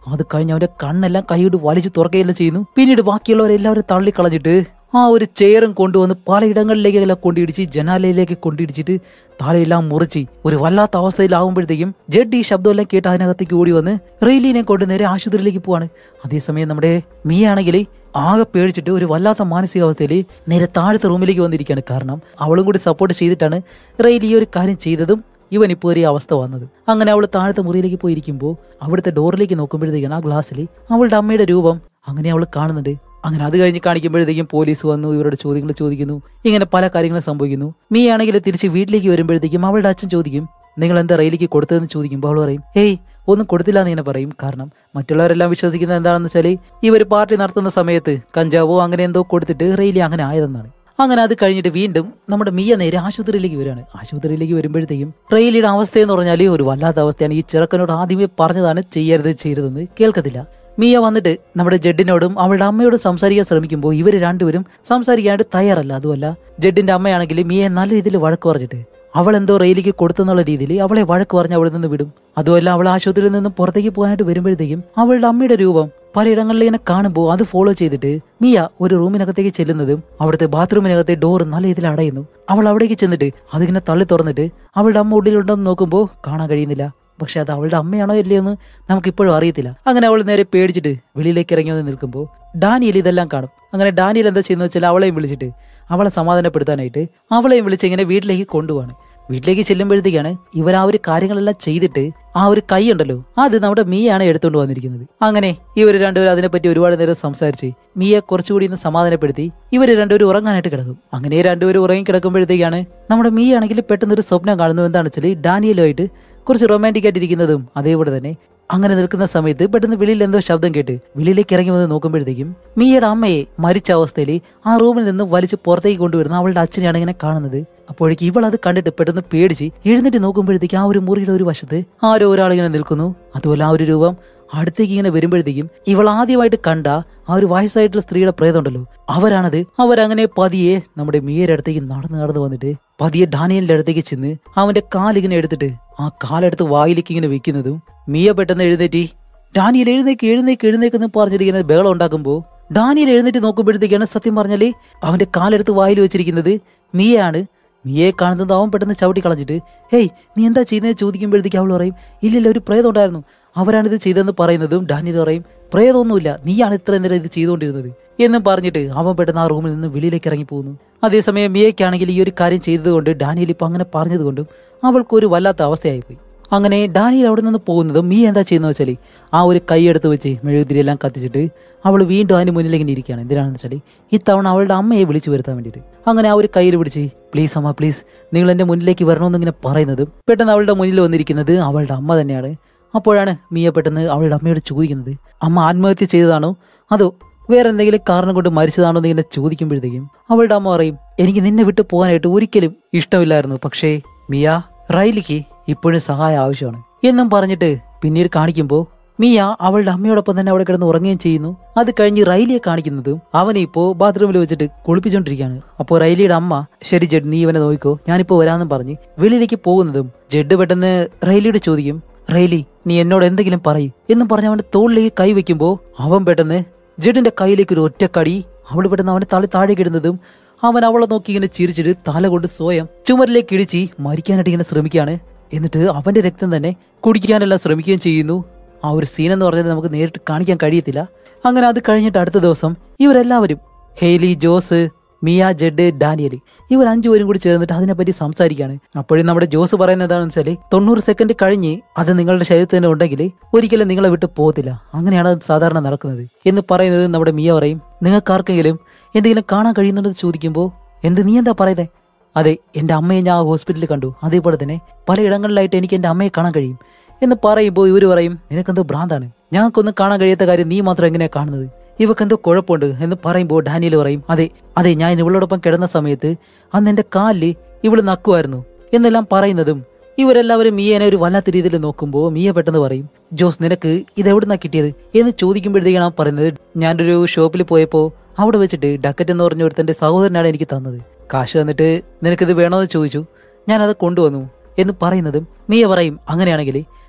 അത് കഴിഞ്ഞ് അവന്റെ കണ്ണെല്ലാം കൈയിട്ട് വലിച്ചു തുറക്കുകയെല്ലാം ചെയ്യുന്നു പിന്നീട് ബാക്കിയുള്ളവരെല്ലാവരും തള്ളിക്കളഞ്ഞിട്ട് ആ ഒരു ചെയറും കൊണ്ടുവന്ന് പലയിടങ്ങളിലേക്കെല്ലാം കൊണ്ടിടിച്ച് ജനാലയിലേക്ക് കൊണ്ടിടിച്ചിട്ട് തലയെല്ലാം മുറിച്ച് ഒരു വല്ലാത്ത അവസ്ഥയിലാവുമ്പോഴത്തേക്കും ജഡ് ഈ ശബ്ദമെല്ലാം കേട്ട് അതിനകത്തേക്ക് ഓടി വന്ന് റെയിലിനെ കൊണ്ട് നേരെ ആശുപത്രിയിലേക്ക് പോവാണ് അതേസമയം നമ്മുടെ മീയാണെങ്കിൽ ആകെ പേടിച്ചിട്ട് ഒരു വല്ലാത്ത മാനസികാവസ്ഥയിൽ നേരെ താഴത്തെ റൂമിലേക്ക് വന്നിരിക്കുകയാണ് കാരണം അവളും കൂടി സപ്പോർട്ട് ചെയ്തിട്ടാണ് റെയിൽ ഈ ഒരു കാര്യം ചെയ്തതും ഇവൻ ഇപ്പോൾ ഒരു അവസ്ഥ വന്നത് അങ്ങനെ അവൾ താഴത്തെ മുറിയിലേക്ക് പോയിരിക്കുമ്പോൾ അവിടുത്തെ ഡോറിലേക്ക് നോക്കുമ്പോഴത്തേക്കാണ് ആ ഗ്ലാസ്സിൽ അവളുടെ അമ്മയുടെ രൂപം അങ്ങനെ അവൾ കാണുന്നുണ്ട് അങ്ങനെ അത് കഴിഞ്ഞ് കാണിക്കുമ്പോഴത്തേക്കും പോലീസ് വന്നു ഇവരോട് ചോദ്യങ്ങൾ ചോദിക്കുന്നു ഇങ്ങനെ പല കാര്യങ്ങളും സംഭവിക്കുന്നു മീ ആണെങ്കിൽ തിരിച്ച് വീട്ടിലേക്ക് വരുമ്പോഴത്തേക്കും അവളുടെ അച്ഛൻ ചോദിക്കും നിങ്ങൾ എന്താ റെയിലേക്ക് കൊടുത്തതെന്ന് ചോദിക്കുമ്പോൾ അവൾ പറയും ഏയ് ഒന്നും കൊടുത്തില്ല എന്ന് ഇങ്ങനെ പറയും കാരണം മറ്റുള്ളവരെല്ലാം വിശ്വസിക്കുന്നത് എന്താണെന്ന് വെച്ചാൽ ഇവർ പാർട്ടി നടത്തുന്ന സമയത്ത് കഞ്ചാവോ അങ്ങനെ എന്തോ കൊടുത്തിട്ട് റെയിലി അങ്ങനെ ആയതെന്നാണ് അങ്ങനെ അത് കഴിഞ്ഞിട്ട് വീണ്ടും നമ്മുടെ മിയ നേരെ ആശുപത്രിയിലേക്ക് വരികയാണ് ആശുപത്രിയിലേക്ക് വരുമ്പോഴത്തേക്കും റെയിലിയുടെ അവസ്ഥ എന്ന് പറഞ്ഞാൽ ഒരു വല്ലാത്ത അവസ്ഥയാണ് ഈ ചെറുക്കനോട് ആദ്യമേ പറഞ്ഞതാണ് ചെയ്യരുത് ചെയ്യരുതെന്ന് കേൾക്കത്തില്ല മിയ വന്നിട്ട് നമ്മുടെ ജഡ്ഡിനോടും അവളുടെ അമ്മയോടും സംസാരിക്കാൻ ശ്രമിക്കുമ്പോൾ ഇവർ രണ്ടുപേരും സംസാരിക്കാനായിട്ട് തയ്യാറല്ല അതുമല്ല ജഡ്ഡിന്റെ അമ്മയാണെങ്കിൽ മിയെ നല്ല രീതിയിൽ വഴക്ക് പറഞ്ഞിട്ട് അവൾ എന്തോ റെയിലേക്ക് കൊടുത്തെന്നുള്ള രീതിയിൽ അവളെ വഴക്ക് പറഞ്ഞ് അവിടെ നിന്ന് വിടും അതുമല്ല അവൾ ആശുപത്രിയിൽ നിന്ന് പുറത്തേക്ക് പോകാനായിട്ട് വരുമ്പോഴത്തേക്കും അവളുടെ അമ്മയുടെ രൂപം പലയിടങ്ങളിൽ ഇങ്ങനെ കാണുമ്പോൾ അത് ഫോളോ ചെയ്തിട്ട് മിയ ഒരു റൂമിനകത്തേക്ക് ചെല്ലുന്നതും അവിടുത്തെ ബാത്റൂമിനകത്തെ ഡോർ നല്ല രീതിയിൽ അടയുന്നു അവൾ അവിടേക്ക് ചെന്നിട്ട് അതിങ്ങനെ തള്ളി തുറന്നിട്ട് അവളുടെ അമ്മ ഉള്ളിലുണ്ടെന്ന് നോക്കുമ്പോൾ കാണാൻ കഴിയുന്നില്ല പക്ഷെ അത് അവളുടെ അമ്മയാണോ ഇല്ലയോ എന്ന് നമുക്ക് ഇപ്പോഴും അറിയത്തില്ല അങ്ങനെ അവൾ നേരെ പേടിച്ചിട്ട് വെളിയിലേക്ക് ഇറങ്ങി വന്ന് നിൽക്കുമ്പോൾ ഡാനിയൽ ഇതെല്ലാം കാണും അങ്ങനെ ഡാനിയൽ എന്താ ചെയ്യുന്നത് വെച്ചാൽ അവളെയും വിളിച്ചിട്ട് അവളെ സമാധാനപ്പെടുത്താനായിട്ട് അവളെയും വിളിച്ച് ഇങ്ങനെ വീട്ടിലേക്ക് കൊണ്ടുപോവാണ് വീട്ടിലേക്ക് ചെല്ലുമ്പോഴത്തേക്കാണ് ഇവർ ആ ഒരു കാര്യങ്ങളെല്ലാം ചെയ്തിട്ട് ആ ഒരു കൈ ഉണ്ടല്ലോ അത് നമ്മുടെ മീയാണ് എടുത്തുകൊണ്ട് വന്നിരിക്കുന്നത് അങ്ങനെ ഇവർ രണ്ടുപേരും അതിനെപ്പറ്റി ഒരുപാട് നേരം സംസാരിച്ച് മീയെ കുറച്ചുകൂടി ഒന്ന് സമാധാനപ്പെടുത്തി ഇവർ രണ്ടുപേരും ഉറങ്ങാനായിട്ട് കിടക്കും അങ്ങനെ രണ്ടുപേരും ഉറങ്ങി കിടക്കുമ്പോഴത്തേക്കാണ് നമ്മുടെ മീ ആണെങ്കിൽ പെട്ടെന്ന് ഒരു സ്വപ്നം കാണുന്നു എന്താണെന്ന് വെച്ചാൽ ഡാനിയലുമായിട്ട് കുറച്ച് റൊമാൻറ്റിക് ആയിട്ടിരിക്കുന്നതും അതേപോലെ തന്നെ അങ്ങനെ നിൽക്കുന്ന സമയത്ത് പെട്ടെന്ന് വെളിയിൽ എന്തോ ശബ്ദം കേട്ട് വെളിയിലേക്ക് ഇറങ്ങി വന്ന് നോക്കുമ്പോഴത്തേക്കും മീയുടെ അമ്മയെ മരിച്ച അവസ്ഥയിൽ ആ റൂമിൽ നിന്ന് വലിച്ച് പുറത്തേക്ക് കൊണ്ടുവരുന്ന അവളുടെ അച്ഛനെയാണ് ഇങ്ങനെ കാണുന്നത് അപ്പോഴേക്ക് ഇവൾ അത് കണ്ടിട്ട് പെട്ടെന്ന് പേടിച്ച് എഴുന്നേറ്റ് നോക്കുമ്പോഴത്തേക്ക് ആ ഒരു മുറിയുടെ ഒരു വശത്ത് ആരോ ഒരാൾ ഇങ്ങനെ നിൽക്കുന്നു അതുപോലെ ആ ഒരു രൂപം അടുത്തേക്ക് ഇങ്ങനെ വരുമ്പോഴത്തേക്കും ഇവൾ ആദ്യമായിട്ട് കണ്ട ആ ഒരു വയസ്സായിട്ടുള്ള സ്ത്രീയുടെ പ്രേതമുണ്ടല്ലോ അവരാണത് അവരങ്ങനെ പതിയെ നമ്മുടെ മീയുടെ അടുത്തേക്ക് നടന്ന് നടന്ന് വന്നിട്ട് പതിയെ ഡാനിയലിന്റെ അടുത്തേക്ക് ചെന്ന് അവന്റെ കാലിങ്ങനെ എടുത്തിട്ട് ആ കാലെടുത്ത് വായിലേക്ക് ഇങ്ങനെ വെക്കുന്നതും മിയ പെട്ടെന്ന് എഴുന്നേറ്റി ഡാനിയൽ എഴുന്നേക്ക് എഴുന്നേക്ക് എഴുന്നേക്കെന്ന് പറഞ്ഞിട്ട് ഇങ്ങനെ ബഹളം ഉണ്ടാക്കുമ്പോൾ ഡാനിയൽ എഴുന്നേറ്റ് നോക്കുമ്പോഴത്തേക്കാണ് സത്യം പറഞ്ഞാല് അവന്റെ കാലെടുത്ത് വായിൽ വെച്ചിരിക്കുന്നത് മിയയാണ് മിയെ കാണുന്നത് അവൻ പെട്ടെന്ന് ചവിട്ടി കളഞ്ഞിട്ട് ഹേയ് നീ എന്താ ചെയ്യുന്നത് ചോദിക്കുമ്പോഴത്തേക്ക് അവൾ പറയും ഇല്ലില്ല ഒരു പ്രേതം ഉണ്ടായിരുന്നു അവരാണിത് ചെയ്തതെന്ന് പറയുന്നതും ഡാനിയൽ പറയും പ്രേതമൊന്നുമില്ല നീയാണ് ഇത്ര നേരം ഇത് ചെയ്തുകൊണ്ടിരുന്നത് എന്നും പറഞ്ഞിട്ട് അവൻ പെട്ടെന്ന് ആ റൂമിൽ നിന്ന് വെളിയിലേക്ക് ഇറങ്ങി പോകുന്നു അതേസമയം മിയയ്ക്കാണെങ്കിൽ ഈ ഒരു കാര്യം ചെയ്തതുകൊണ്ട് ഡാനിയൽ ഇപ്പൊ അങ്ങനെ പറഞ്ഞതുകൊണ്ടും അവൾക്കൊരു വല്ലാത്ത അവസ്ഥയായിപ്പോയി അങ്ങനെ ഡാനിയൽ അവിടെ നിന്ന് പോകുന്നതും മീ എന്താ ചെയ്യുന്നത് വെച്ചാൽ ആ ഒരു കൈയെടുത്ത് വെച്ച് മെഴുകുതിരിയെല്ലാം കത്തിച്ചിട്ട് അവൾ വീണ്ടും അതിന് മുന്നിൽ ഇങ്ങനെ ഇരിക്കുകയാണ് എന്തിനാണെന്ന് വെച്ചാൽ ഇത്തവണ അവളുടെ അമ്മയെ വിളിച്ചു വരുത്താൻ വേണ്ടിയിട്ട് അങ്ങനെ ആ ഒരു കയ്യിൽ പിടിച്ച് പ്ലീസ് അമ്മ പ്ലീസ് നിങ്ങൾ എൻ്റെ മുന്നിലേക്ക് വരണമെന്ന് ഇങ്ങനെ പറയുന്നതും പെട്ടെന്ന് അവളുടെ മുന്നിൽ വന്നിരിക്കുന്നത് അവളുടെ അമ്മ തന്നെയാണ് അപ്പോഴാണ് മിയ പെട്ടെന്ന് അവളുടെ അമ്മയോട് ചോദിക്കുന്നത് അമ്മ ആത്മഹത്യ ചെയ്തതാണോ അതോ വേറെ എന്തെങ്കിലും കാരണം കൊണ്ട് മരിച്ചതാണോ എന്ന് ഇങ്ങനെ ചോദിക്കുമ്പോഴത്തേക്കും അവളുടെ അമ്മ പറയും എനിക്ക് നിന്നെ വിട്ടു പോകാനായിട്ട് ഒരിക്കലും ഇഷ്ടമില്ലായിരുന്നു പക്ഷേ മിയ റൈലിക്ക് ഇപ്പോഴും സഹായം ആവശ്യമാണ് എന്നും പറഞ്ഞിട്ട് പിന്നീട് കാണിക്കുമ്പോൾ മിയ അവളുടെ അമ്മയോടൊപ്പം തന്നെ അവിടെ കിടന്ന് ഉറങ്ങുകയും ചെയ്യുന്നു അത് കഴിഞ്ഞ് റൈലിയെ കാണിക്കുന്നതും അവനെ ഇപ്പോ ബാത്റൂമിൽ വെച്ചിട്ട് കുളിപ്പിച്ചോണ്ടിരിക്കുകയാണ് അപ്പോൾ റൈലിയുടെ അമ്മ ശരി ജഡ് നീ ഇവനെ നോക്കിക്കോ ഞാനിപ്പോ വരാമെന്നും പറഞ്ഞ് വെളിയിലേക്ക് പോകുന്നതും ജഡ് പെട്ടെന്ന് റൈലിയോട് ചോദിക്കും റൈലി നീ എന്നോട് എന്തെങ്കിലും പറയ് എന്നും പറഞ്ഞ് അവന്റെ തോളിലേക്ക് കൈ വെക്കുമ്പോൾ അവൻ പെട്ടെന്ന് ജഡിന്റെ കയ്യിലേക്ക് ഒരു ഒറ്റക്കടി അവൾ പെട്ടെന്ന് അവന്റെ തല താഴേക്ക് ഇടുന്നതും അവൻ അവളെ നോക്കി ഇങ്ങനെ ചിരിച്ചിട്ട് തല കൊണ്ട് സ്വയം ചുമരിലേക്ക് ഇടിച്ച് മരിക്കാനായിട്ട് ഇങ്ങനെ ശ്രമിക്കുകയാണ് എന്നിട്ട് അവന്റെ രക്തം തന്നെ കുടിക്കാനെല്ലാം ശ്രമിക്കുകയും ചെയ്യുന്നു ആ ഒരു സീൻ എന്ന് പറഞ്ഞാൽ നമുക്ക് നേരിട്ട് കാണിക്കാൻ കഴിയത്തില്ല അങ്ങനെ അത് കഴിഞ്ഞിട്ട് അടുത്ത ദിവസം ഇവരെല്ലാവരും Hailey Jose Mia Judd Daniel ഇവർ അഞ്ചുപേരും കൂടി ചേർന്നിട്ട് അതിനെപ്പറ്റി സംസാരിക്കുകയാണ് അപ്പോഴും നമ്മുടെ ജോസ് പറയുന്നത് എന്താണെന്ന് വെച്ചാൽ തൊണ്ണൂറ് സെക്കൻഡ് കഴിഞ്ഞ് അത് നിങ്ങളുടെ ശരീരത്തിൽ തന്നെ ഉണ്ടെങ്കിൽ ഒരിക്കലും നിങ്ങളെ വിട്ട് പോകത്തില്ല അങ്ങനെയാണ് അത് സാധാരണ നടക്കുന്നത് എന്ന് പറയുന്നത് നമ്മുടെ മിയ പറയും നിങ്ങൾക്ക് ആർക്കെങ്കിലും എന്തെങ്കിലും കാണാൻ കഴിയുന്നുണ്ടെന്ന് ചോദിക്കുമ്പോൾ എന്ത് നീ എന്താ പറയുന്നത് അതെ എൻ്റെ അമ്മയെ ഞാൻ ആ ഹോസ്പിറ്റലിൽ കണ്ടു അതേപോലെ തന്നെ പലയിടങ്ങളിലായിട്ട് എനിക്ക് എൻ്റെ അമ്മയെ കാണാൻ കഴിയും എന്ന് പറയുമ്പോൾ ഇവർ പറയും നിനക്കെന്തോ ഭ്രാന്താണ് ഞങ്ങൾക്കൊന്നും കാണാൻ കഴിയാത്ത കാര്യം നീ മാത്രം എങ്ങനെയാ കാണുന്നത് ഇവക്കെന്തോ കുഴപ്പമുണ്ട് എന്ന് പറയുമ്പോൾ ഡാനിയൽ പറയും അതെ അതെ ഞാൻ ഇവളോടൊപ്പം കിടന്ന സമയത്ത് അന്ന് എൻ്റെ കാലിൽ ഇവള് നക്കുമായിരുന്നു എന്നെല്ലാം പറയുന്നതും ഇവരെല്ലാവരും മിയനെ ഒരു വല്ലാത്ത രീതിയിൽ നോക്കുമ്പോൾ മിയ പെട്ടെന്ന് പറയും ജോസ് നിനക്ക് ഇത് എവിടുന്നാ കിട്ടിയത് എന്ന് ചോദിക്കുമ്പോഴത്തേക്കാണ് അവൻ പറയുന്നത് ഞാനൊരു ഷോപ്പിൽ പോയപ്പോൾ അവിടെ വെച്ചിട്ട് ഡക്കറ്റ് എന്ന് പറഞ്ഞ ഒരുത്തന്റെ സഹോദരനാണ് എനിക്ക് തന്നത് കാശ് തന്നിട്ട് നിനക്കിത് വേണമെന്ന് ചോദിച്ചു ഞാനത് കൊണ്ടുവന്നു എന്ന് പറയുന്നതും മിയ പറയും അങ്ങനെയാണെങ്കിൽ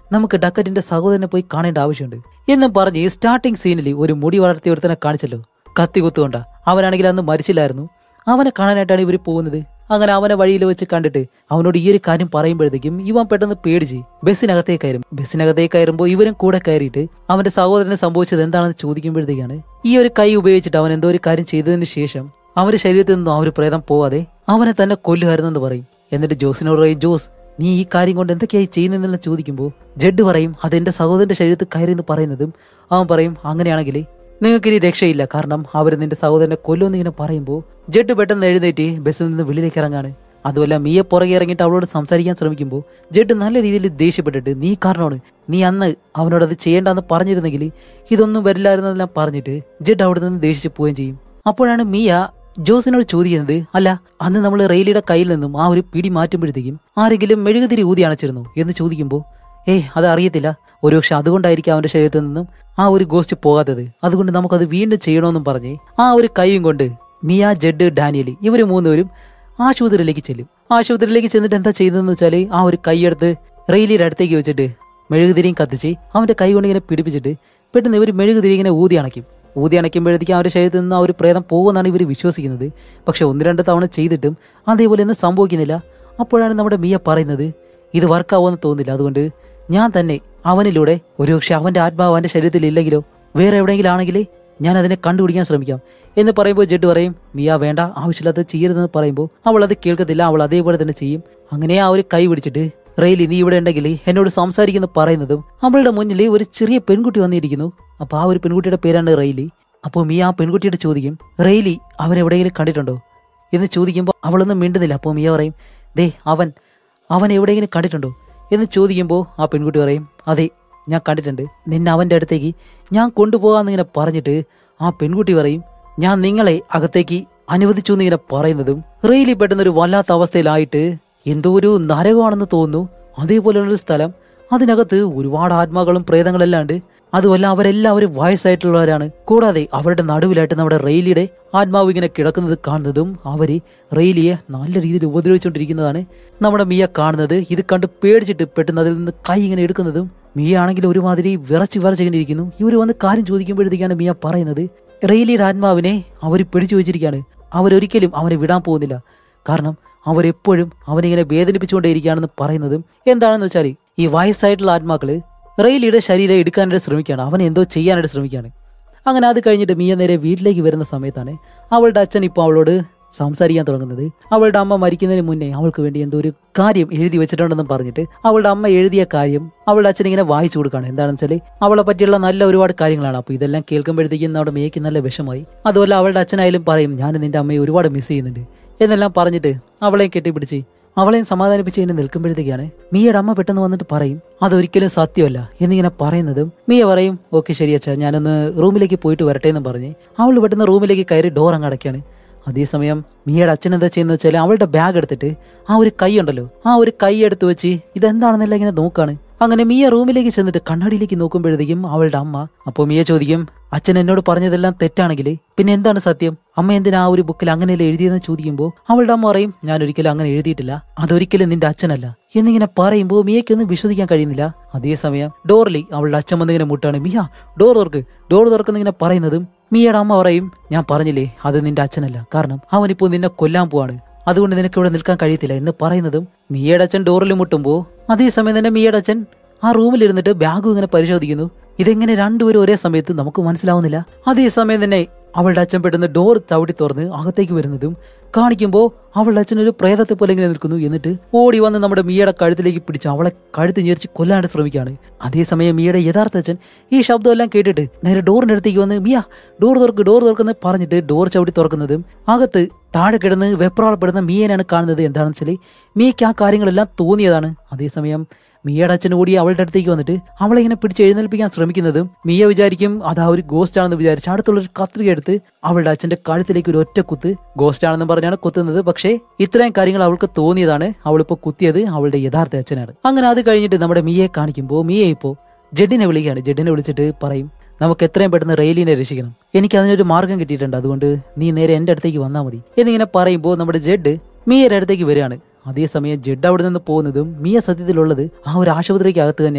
നമുക്ക് ഡക്കറ്റിന്റെ സഹോദരനെ പോയി കാണേണ്ട ആവശ്യമുണ്ട് എന്നും പറഞ്ഞ് ഈ സ്റ്റാർട്ടിംഗ് സീനിൽ ഒരു മുടി വളർത്തിയ ഒരുത്തനെ കാണിച്ചല്ലോ കത്തി കുത്തുകൊണ്ട അവനാണെങ്കിൽ അന്ന് മരിച്ചില്ലായിരുന്നു അവനെ കാണാനായിട്ടാണ് ഇവർ പോകുന്നത് അങ്ങനെ അവനെ വഴിയിൽ വെച്ച് കണ്ടിട്ട് അവനോട് ഈ ഒരു കാര്യം പറയുമ്പോഴത്തേക്കും ഇവൻ പെട്ടെന്ന് പേടിച്ച് ബസ്സിനകത്തേക്ക് കയറും ബസ്സിനകത്തേക്ക് കയറുമ്പോൾ ഇവരും കൂടെ കയറിയിട്ട് അവന്റെ സഹോദരന് സംഭവിച്ചത് എന്താണെന്ന് ചോദിക്കുമ്പോഴത്തേക്കാണ് ഈ ഒരു കൈ ഉപയോഗിച്ചിട്ട് അവൻ എന്തോ ഒരു കാര്യം ചെയ്തതിന് ശേഷം അവന്റെ ശരീരത്തിൽ നിന്നും ആ ഒരു പ്രേതം പോവാതെ അവനെ തന്നെ കൊല്ലുമായിരുന്നെന്ന് പറയും എന്നിട്ട് ജോസിനോട് പറയും ജോസ് നീ ഈ കാര്യം കൊണ്ട് എന്തൊക്കെയായി ചെയ്യുന്നതെന്ന് ചോദിക്കുമ്പോൾ ജഡ് പറയും അതെന്റെ സഹോദരന്റെ ശരീരത്തിൽ കയറി എന്ന് പറയുന്നതും അവൻ പറയും അങ്ങനെയാണെങ്കിൽ നിങ്ങൾക്ക് ഇനി രക്ഷയില്ല കാരണം അവർ നിന്റെ സഹോദരനെ കൊല്ലുമെന്ന് ഇങ്ങനെ പറയുമ്പോൾ ജഡ് പെട്ടെന്ന് എഴുന്നേറ്റ് ബസ്സിൽ നിന്ന് വെളിയിലേക്ക് ഇറങ്ങാണ് അതുമല്ല മീയെ പുറകെ ഇറങ്ങിയിട്ട് അവളോട് സംസാരിക്കാൻ ശ്രമിക്കുമ്പോൾ ജഡ് നല്ല രീതിയിൽ ദേഷ്യപ്പെട്ടിട്ട് നീ കാരണമാണ് നീ അന്ന് അവനോട് അത് ചെയ്യേണ്ടെന്ന് പറഞ്ഞിരുന്നെങ്കിൽ ഇതൊന്നും വരില്ലായിരുന്നെല്ലാം പറഞ്ഞിട്ട് ജഡ് അവിടെ നിന്ന് ദേഷിച്ച് പോവുകയും ചെയ്യും അപ്പോഴാണ് മിയ ജോസിനോട് ചോദിക്കുന്നത് അല്ല അന്ന് നമ്മൾ റെയിലിയുടെ കയ്യിൽ നിന്നും ആ ഒരു പിടി മാറ്റുമ്പോഴത്തേക്കും ആരെങ്കിലും മെഴുകുതിരി ഊതി അണച്ചിരുന്നു എന്ന് ചോദിക്കുമ്പോൾ ഏയ് അത് അറിയത്തില്ല ഒരുപക്ഷെ അതുകൊണ്ടായിരിക്കും അവന്റെ ശരീരത്തിൽ നിന്നും ആ ഒരു ഗോസ്റ്റ് പോകാത്തത് അതുകൊണ്ട് നമുക്കത് വീണ്ടും ചെയ്യണമെന്നും പറഞ്ഞ് ആ ഒരു കൈയും കൊണ്ട് മിയ ജഡ് ഡാനിയൽ ഇവര് മൂന്നുപേരും ആശുപത്രിയിലേക്ക് ചെല്ലും ആശുപത്രിയിലേക്ക് ചെന്നിട്ട് എന്താ ചെയ്തതെന്ന് വെച്ചാൽ ആ ഒരു കൈയെടുത്ത് റെയിലിയുടെ അടുത്തേക്ക് വെച്ചിട്ട് മെഴുകുതിരിയും കത്തിച്ച് അവന്റെ കൈ കൊണ്ട് ഇങ്ങനെ പിടിപ്പിച്ചിട്ട് പെട്ടെന്ന് ഇവർ മെഴുകുതിരി ഇങ്ങനെ ഊതി അണയ്ക്കും ഊതി അണയ്ക്കുമ്പോഴത്തേക്കും അവരുടെ ശരീരത്തിൽ നിന്ന് ആ ഒരു പ്രേതം പോകുമെന്നാണ് ഇവർ വിശ്വസിക്കുന്നത് പക്ഷെ ഒന്ന് രണ്ട് തവണ ചെയ്തിട്ടും അതേപോലെ ഒന്നും സംഭവിക്കുന്നില്ല അപ്പോഴാണ് നമ്മുടെ മിയ പറയുന്നത് ഇത് വർക്കാവുമെന്ന് തോന്നുന്നില്ല അതുകൊണ്ട് ഞാൻ തന്നെ അവനിലൂടെ ഒരുപക്ഷെ അവന്റെ ആത്മാവ് അവന്റെ ശരീരത്തിൽ ഇല്ലെങ്കിലോ വേറെ എവിടെയെങ്കിലും ആണെങ്കിൽ ഞാൻ അതിനെ കണ്ടുപിടിക്കാൻ ശ്രമിക്കാം എന്ന് പറയുമ്പോൾ ജഡ് പറയും മിയ വേണ്ട ആവശ്യമില്ലാത്ത ചെയ്യരുതെന്ന് പറയുമ്പോൾ അവൾ അത് കേൾക്കത്തില്ല അവൾ അതേപോലെ തന്നെ ചെയ്യും അങ്ങനെ ആ ഒരു കൈ പിടിച്ചിട്ട് റെയിലി നീ ഇവിടെ ഉണ്ടെങ്കിൽ എന്നോട് സംസാരിക്കുന്ന പറയുന്നതും അവളുടെ മുന്നിൽ ഒരു ചെറിയ പെൺകുട്ടി വന്നിരിക്കുന്നു അപ്പൊ ആ ഒരു പെൺകുട്ടിയുടെ പേരാണ് റെയിലി അപ്പോൾ മിയ ആ പെൺകുട്ടിയോട് ചോദിക്കും റെയിലി അവൻ എവിടെയെങ്കിലും കണ്ടിട്ടുണ്ടോ എന്ന് ചോദിക്കുമ്പോൾ അവളൊന്നും മിണ്ടുന്നില്ല അപ്പോൾ മിയ പറയും ദേ അവൻ അവൻ എവിടെയെങ്കിലും കണ്ടിട്ടുണ്ടോ എന്ന് ചോദിക്കുമ്പോൾ ആ പെൺകുട്ടി പറയും അതെ ഞാൻ കണ്ടിട്ടുണ്ട് നിന്നെ അവൻ്റെ അടുത്തേക്ക് ഞാൻ കൊണ്ടുപോകാമെന്ന് ഇങ്ങനെ പറഞ്ഞിട്ട് ആ പെൺകുട്ടി പറയും ഞാൻ നിങ്ങളെ അകത്തേക്ക് അനുവദിച്ചു എന്നിങ്ങനെ പറയുന്നതും റെയിലി പെട്ടെന്നൊരു വല്ലാത്ത അവസ്ഥയിലായിട്ട് എന്തോ ഒരു നരകമാണെന്ന് തോന്നുന്നു അതേപോലെയുള്ളൊരു സ്ഥലം അതിനകത്ത് ഒരുപാട് ആത്മാക്കളും പ്രേതങ്ങളെല്ലാം അതുമല്ല അവരെല്ലാവരും വയസ്സായിട്ടുള്ളവരാണ് കൂടാതെ അവരുടെ നടുവിലായിട്ട് നമ്മുടെ റെയിലിയുടെ ആത്മാവ് ഇങ്ങനെ കിടക്കുന്നത് കാണുന്നതും അവര് റെയിലിയെ നല്ല രീതിയിൽ ഉപദ്രവിച്ചുകൊണ്ടിരിക്കുന്നതാണ് നമ്മുടെ മിയ കാണുന്നത് ഇത് കണ്ട് പേടിച്ചിട്ട് പെട്ടെന്ന് അതിൽ നിന്ന് കൈ ഇങ്ങനെ എടുക്കുന്നതും മിയ ആണെങ്കിൽ ഒരുമാതിരി വിറച്ച് വിറച്ചിങ്ങനെ ഇരിക്കുന്നു ഇവർ വന്ന് കാര്യം ചോദിക്കുമ്പോഴത്തേക്കാണ് മിയ പറയുന്നത് റെയിലിയുടെ ആത്മാവിനെ അവർ പിടിച്ചു വെച്ചിരിക്കുകയാണ് അവരൊരിക്കലും അവനെ വിടാൻ പോകുന്നില്ല കാരണം അവരെപ്പോഴും അവനിങ്ങനെ വേദനിപ്പിച്ചുകൊണ്ടേയിരിക്കുകയാണെന്ന് പറയുന്നതും എന്താണെന്ന് വെച്ചാൽ ഈ വയസ്സായിട്ടുള്ള ആത്മാക്കള് റെയിലിയുടെ ശരീരം എടുക്കാനായിട്ട് ശ്രമിക്കുകയാണ് അവൻ എന്തോ ചെയ്യാനായിട്ട് ശ്രമിക്കുകയാണ് അങ്ങനെ അത് കഴിഞ്ഞിട്ട് മിയ നേരെ വീട്ടിലേക്ക് വരുന്ന സമയത്താണ് അവളുടെ അച്ഛൻ ഇപ്പോൾ അവളോട് സംസാരിക്കാൻ തുടങ്ങുന്നത് അവളുടെ അമ്മ മരിക്കുന്നതിന് മുന്നേ അവൾക്ക് വേണ്ടി എന്തോ ഒരു കാര്യം എഴുതി വെച്ചിട്ടുണ്ടെന്നും പറഞ്ഞിട്ട് അവളുടെ അമ്മ എഴുതിയ കാര്യം അവളുടെ അച്ഛൻ ഇങ്ങനെ വായിച്ചു കൊടുക്കുകയാണ് എന്താണെന്ന് വെച്ചാൽ അവളെ പറ്റിയുള്ള നല്ല ഒരുപാട് കാര്യങ്ങളാണ് അപ്പോൾ ഇതെല്ലാം കേൾക്കുമ്പോഴത്തേക്കും നമ്മുടെ മേയ്ക്ക് നല്ല വിഷമായി അതുപോലെ അവളുടെ അച്ഛനായാലും പറയും ഞാൻ നിന്റെ അമ്മയെ ഒരുപാട് മിസ് ചെയ്യുന്നുണ്ട് എന്നെല്ലാം പറഞ്ഞിട്ട് അവളെയും കെട്ടിപ്പിടിച്ച് അവളെയും സമാധാനിപ്പിച്ച് ഇങ്ങനെ നിൽക്കുമ്പോഴത്തേക്കാണ് മിയയുടെ അമ്മ പെട്ടെന്ന് വന്നിട്ട് പറയും അതൊരിക്കലും സത്യമല്ല എന്നിങ്ങനെ പറയുന്നതും മിയ പറയും ഓക്കെ ശരി അച്ഛാ ഞാനൊന്ന് റൂമിലേക്ക് പോയിട്ട് വരട്ടെ എന്ന് പറഞ്ഞ് അവൾ പെട്ടെന്ന് റൂമിലേക്ക് കയറി ഡോർ അങ്ങ് അടയ്ക്കാണ് അതേസമയം മിയയുടെ അച്ഛൻ എന്താ ചെയ്യുന്നത് വെച്ചാൽ അവളുടെ ബാഗ് എടുത്തിട്ട് ആ ഒരു കൈ ഉണ്ടല്ലോ ആ ഒരു കൈ എടുത്ത് വെച്ച് ഇതെന്താണെന്നെല്ലാം ഇങ്ങനെ നോക്കാണ് അങ്ങനെ മിയ റൂമിലേക്ക് ചെന്നിട്ട് കണ്ണാടിയിലേക്ക് നോക്കുമ്പോഴത്തേക്കും അവളുടെ അമ്മ അപ്പോൾ മിയ ചോദിക്കും അച്ഛൻ എന്നോട് പറഞ്ഞതെല്ലാം തെറ്റാണെങ്കിൽ പിന്നെ എന്താണ് സത്യം അമ്മ എന്തിനാ ആ ഒരു ബുക്കിൽ അങ്ങനെയല്ലേ എഴുതിയെന്ന് ചോദിക്കുമ്പോൾ അവളുടെ അമ്മ പറയും ഞാൻ ഒരിക്കലും അങ്ങനെ എഴുതിയിട്ടില്ല അതൊരിക്കലും നിന്റെ അച്ഛനല്ല എന്നിങ്ങനെ പറയുമ്പോൾ മിയയ്ക്കൊന്നും വിശ്വസിക്കാൻ കഴിയുന്നില്ല അതേസമയം ഡോറിലി അവളുടെ അച്ഛൻ വന്നിങ്ങനെ മുട്ടാണ് മിയ ഡോർ തുറക്ക് ഡോർ തുറക്കുന്നിങ്ങനെ പറയുന്നതും മിയയുടെ അമ്മ പറയും ഞാൻ പറഞ്ഞില്ലേ അത് നിന്റെ അച്ഛനല്ല കാരണം അവനിപ്പോൾ നിന്നെ കൊല്ലാൻ പോവാണ് അതുകൊണ്ട് നിനക്ക് ഇവിടെ നിൽക്കാൻ കഴിയത്തില്ല എന്ന് പറയുന്നതും മിയയുടെ അച്ഛൻ ഡോറിൽ മുട്ടുമ്പോൾ അതേസമയം തന്നെ മിയയുടെ അച്ഛൻ ആ റൂമിലിരുന്നിട്ട് ബാഗും ഇങ്ങനെ പരിശോധിക്കുന്നു ഇതെങ്ങനെ രണ്ടുപേരും ഒരേ സമയത്ത് നമുക്ക് മനസ്സിലാവുന്നില്ല അതേസമയം തന്നെ അവളുടെ അച്ഛൻ പെട്ടെന്ന് ഡോർ ചവിട്ടി തുറന്ന് അകത്തേക്ക് വരുന്നതും കാണിക്കുമ്പോൾ അവളുടെ അച്ഛൻ ഒരു പ്രേതത്തെ പോലെ ഇങ്ങനെ നിൽക്കുന്നു എന്നിട്ട് ഓടി വന്ന് നമ്മുടെ മിയയുടെ കഴുത്തിലേക്ക് പിടിച്ച് അവളെ കഴുത്ത് ഞെരിച്ച് കൊല്ലാനായിട്ട് ശ്രമിക്കുകയാണ് അതേസമയം മിയയുടെ യഥാർത്ഥ അച്ഛൻ ഈ ശബ്ദമെല്ലാം കേട്ടിട്ട് നേരെ ഡോറിന്റെ അടുത്തേക്ക് വന്ന് മിയ ഡോർ തുറക്ക് ഡോർ തുറക്കുന്ന പറഞ്ഞിട്ട് ഡോർ ചവിട്ടി തുറക്കുന്നതും അകത്ത് താഴെ കിടന്ന് വെപ്രാളപ്പെടുന്ന മിയനാണ് കാണുന്നത് എന്താണെന്ന് വെച്ചാൽ മിയയ്ക്ക് ആ കാര്യങ്ങളെല്ലാം തോന്നിയതാണ് അതേസമയം മിയയുടെ അച്ഛൻ ഓടി അവളുടെ അടുത്തേക്ക് വന്നിട്ട് അവളെ ഇങ്ങനെ പിടിച്ച് എഴുന്നേൽപ്പിക്കാൻ ശ്രമിക്കുന്നതും മിയ വിചാരിക്കും അത് ആ ഒരു ഗോസ്റ്റ് ആണെന്ന് വിചാരിച്ച് അടുത്തുള്ള ഒരു കത്രിക എടുത്ത് അവളുടെ അച്ഛന്റെ കഴുത്തിലേക്ക് ഒരു ഒറ്റ കുത്ത് ഗോസ്റ്റ് ആണെന്ന് പറഞ്ഞാണ് കുത്തുന്നത് പക്ഷേ ഇത്രയും കാര്യങ്ങൾ അവൾക്ക് തോന്നിയതാണ് അവളിപ്പോ കുത്തിയത് അവളുടെ യഥാർത്ഥ അച്ഛനാണ് അങ്ങനെ അത് കഴിഞ്ഞിട്ട് നമ്മുടെ മിയയെ കാണിക്കുമ്പോൾ മിയ ഇപ്പോ ജഡിനെ വിളിക്കുകയാണ് ജഡിനെ വിളിച്ചിട്ട് പറയും നമുക്ക് എത്രയും പെട്ടെന്ന് റെയിലിനെ രക്ഷിക്കണം എനിക്ക് അതിനൊരു മാർഗം കിട്ടിയിട്ടുണ്ട് അതുകൊണ്ട് നീ നേരെ എന്റെ അടുത്തേക്ക് വന്നാൽ മതി എന്നിങ്ങനെ പറയുമ്പോൾ നമ്മുടെ ജഡ് മിയയുടെ അടുത്തേക്ക് വരികയാണ് അതേസമയം ജഡ് അവിടെ നിന്ന് പോകുന്നതും മിയ സത്യത്തിലുള്ളത് ആ ഒരു ആശുപത്രിക്ക് അകത്ത് തന്നെയാണ്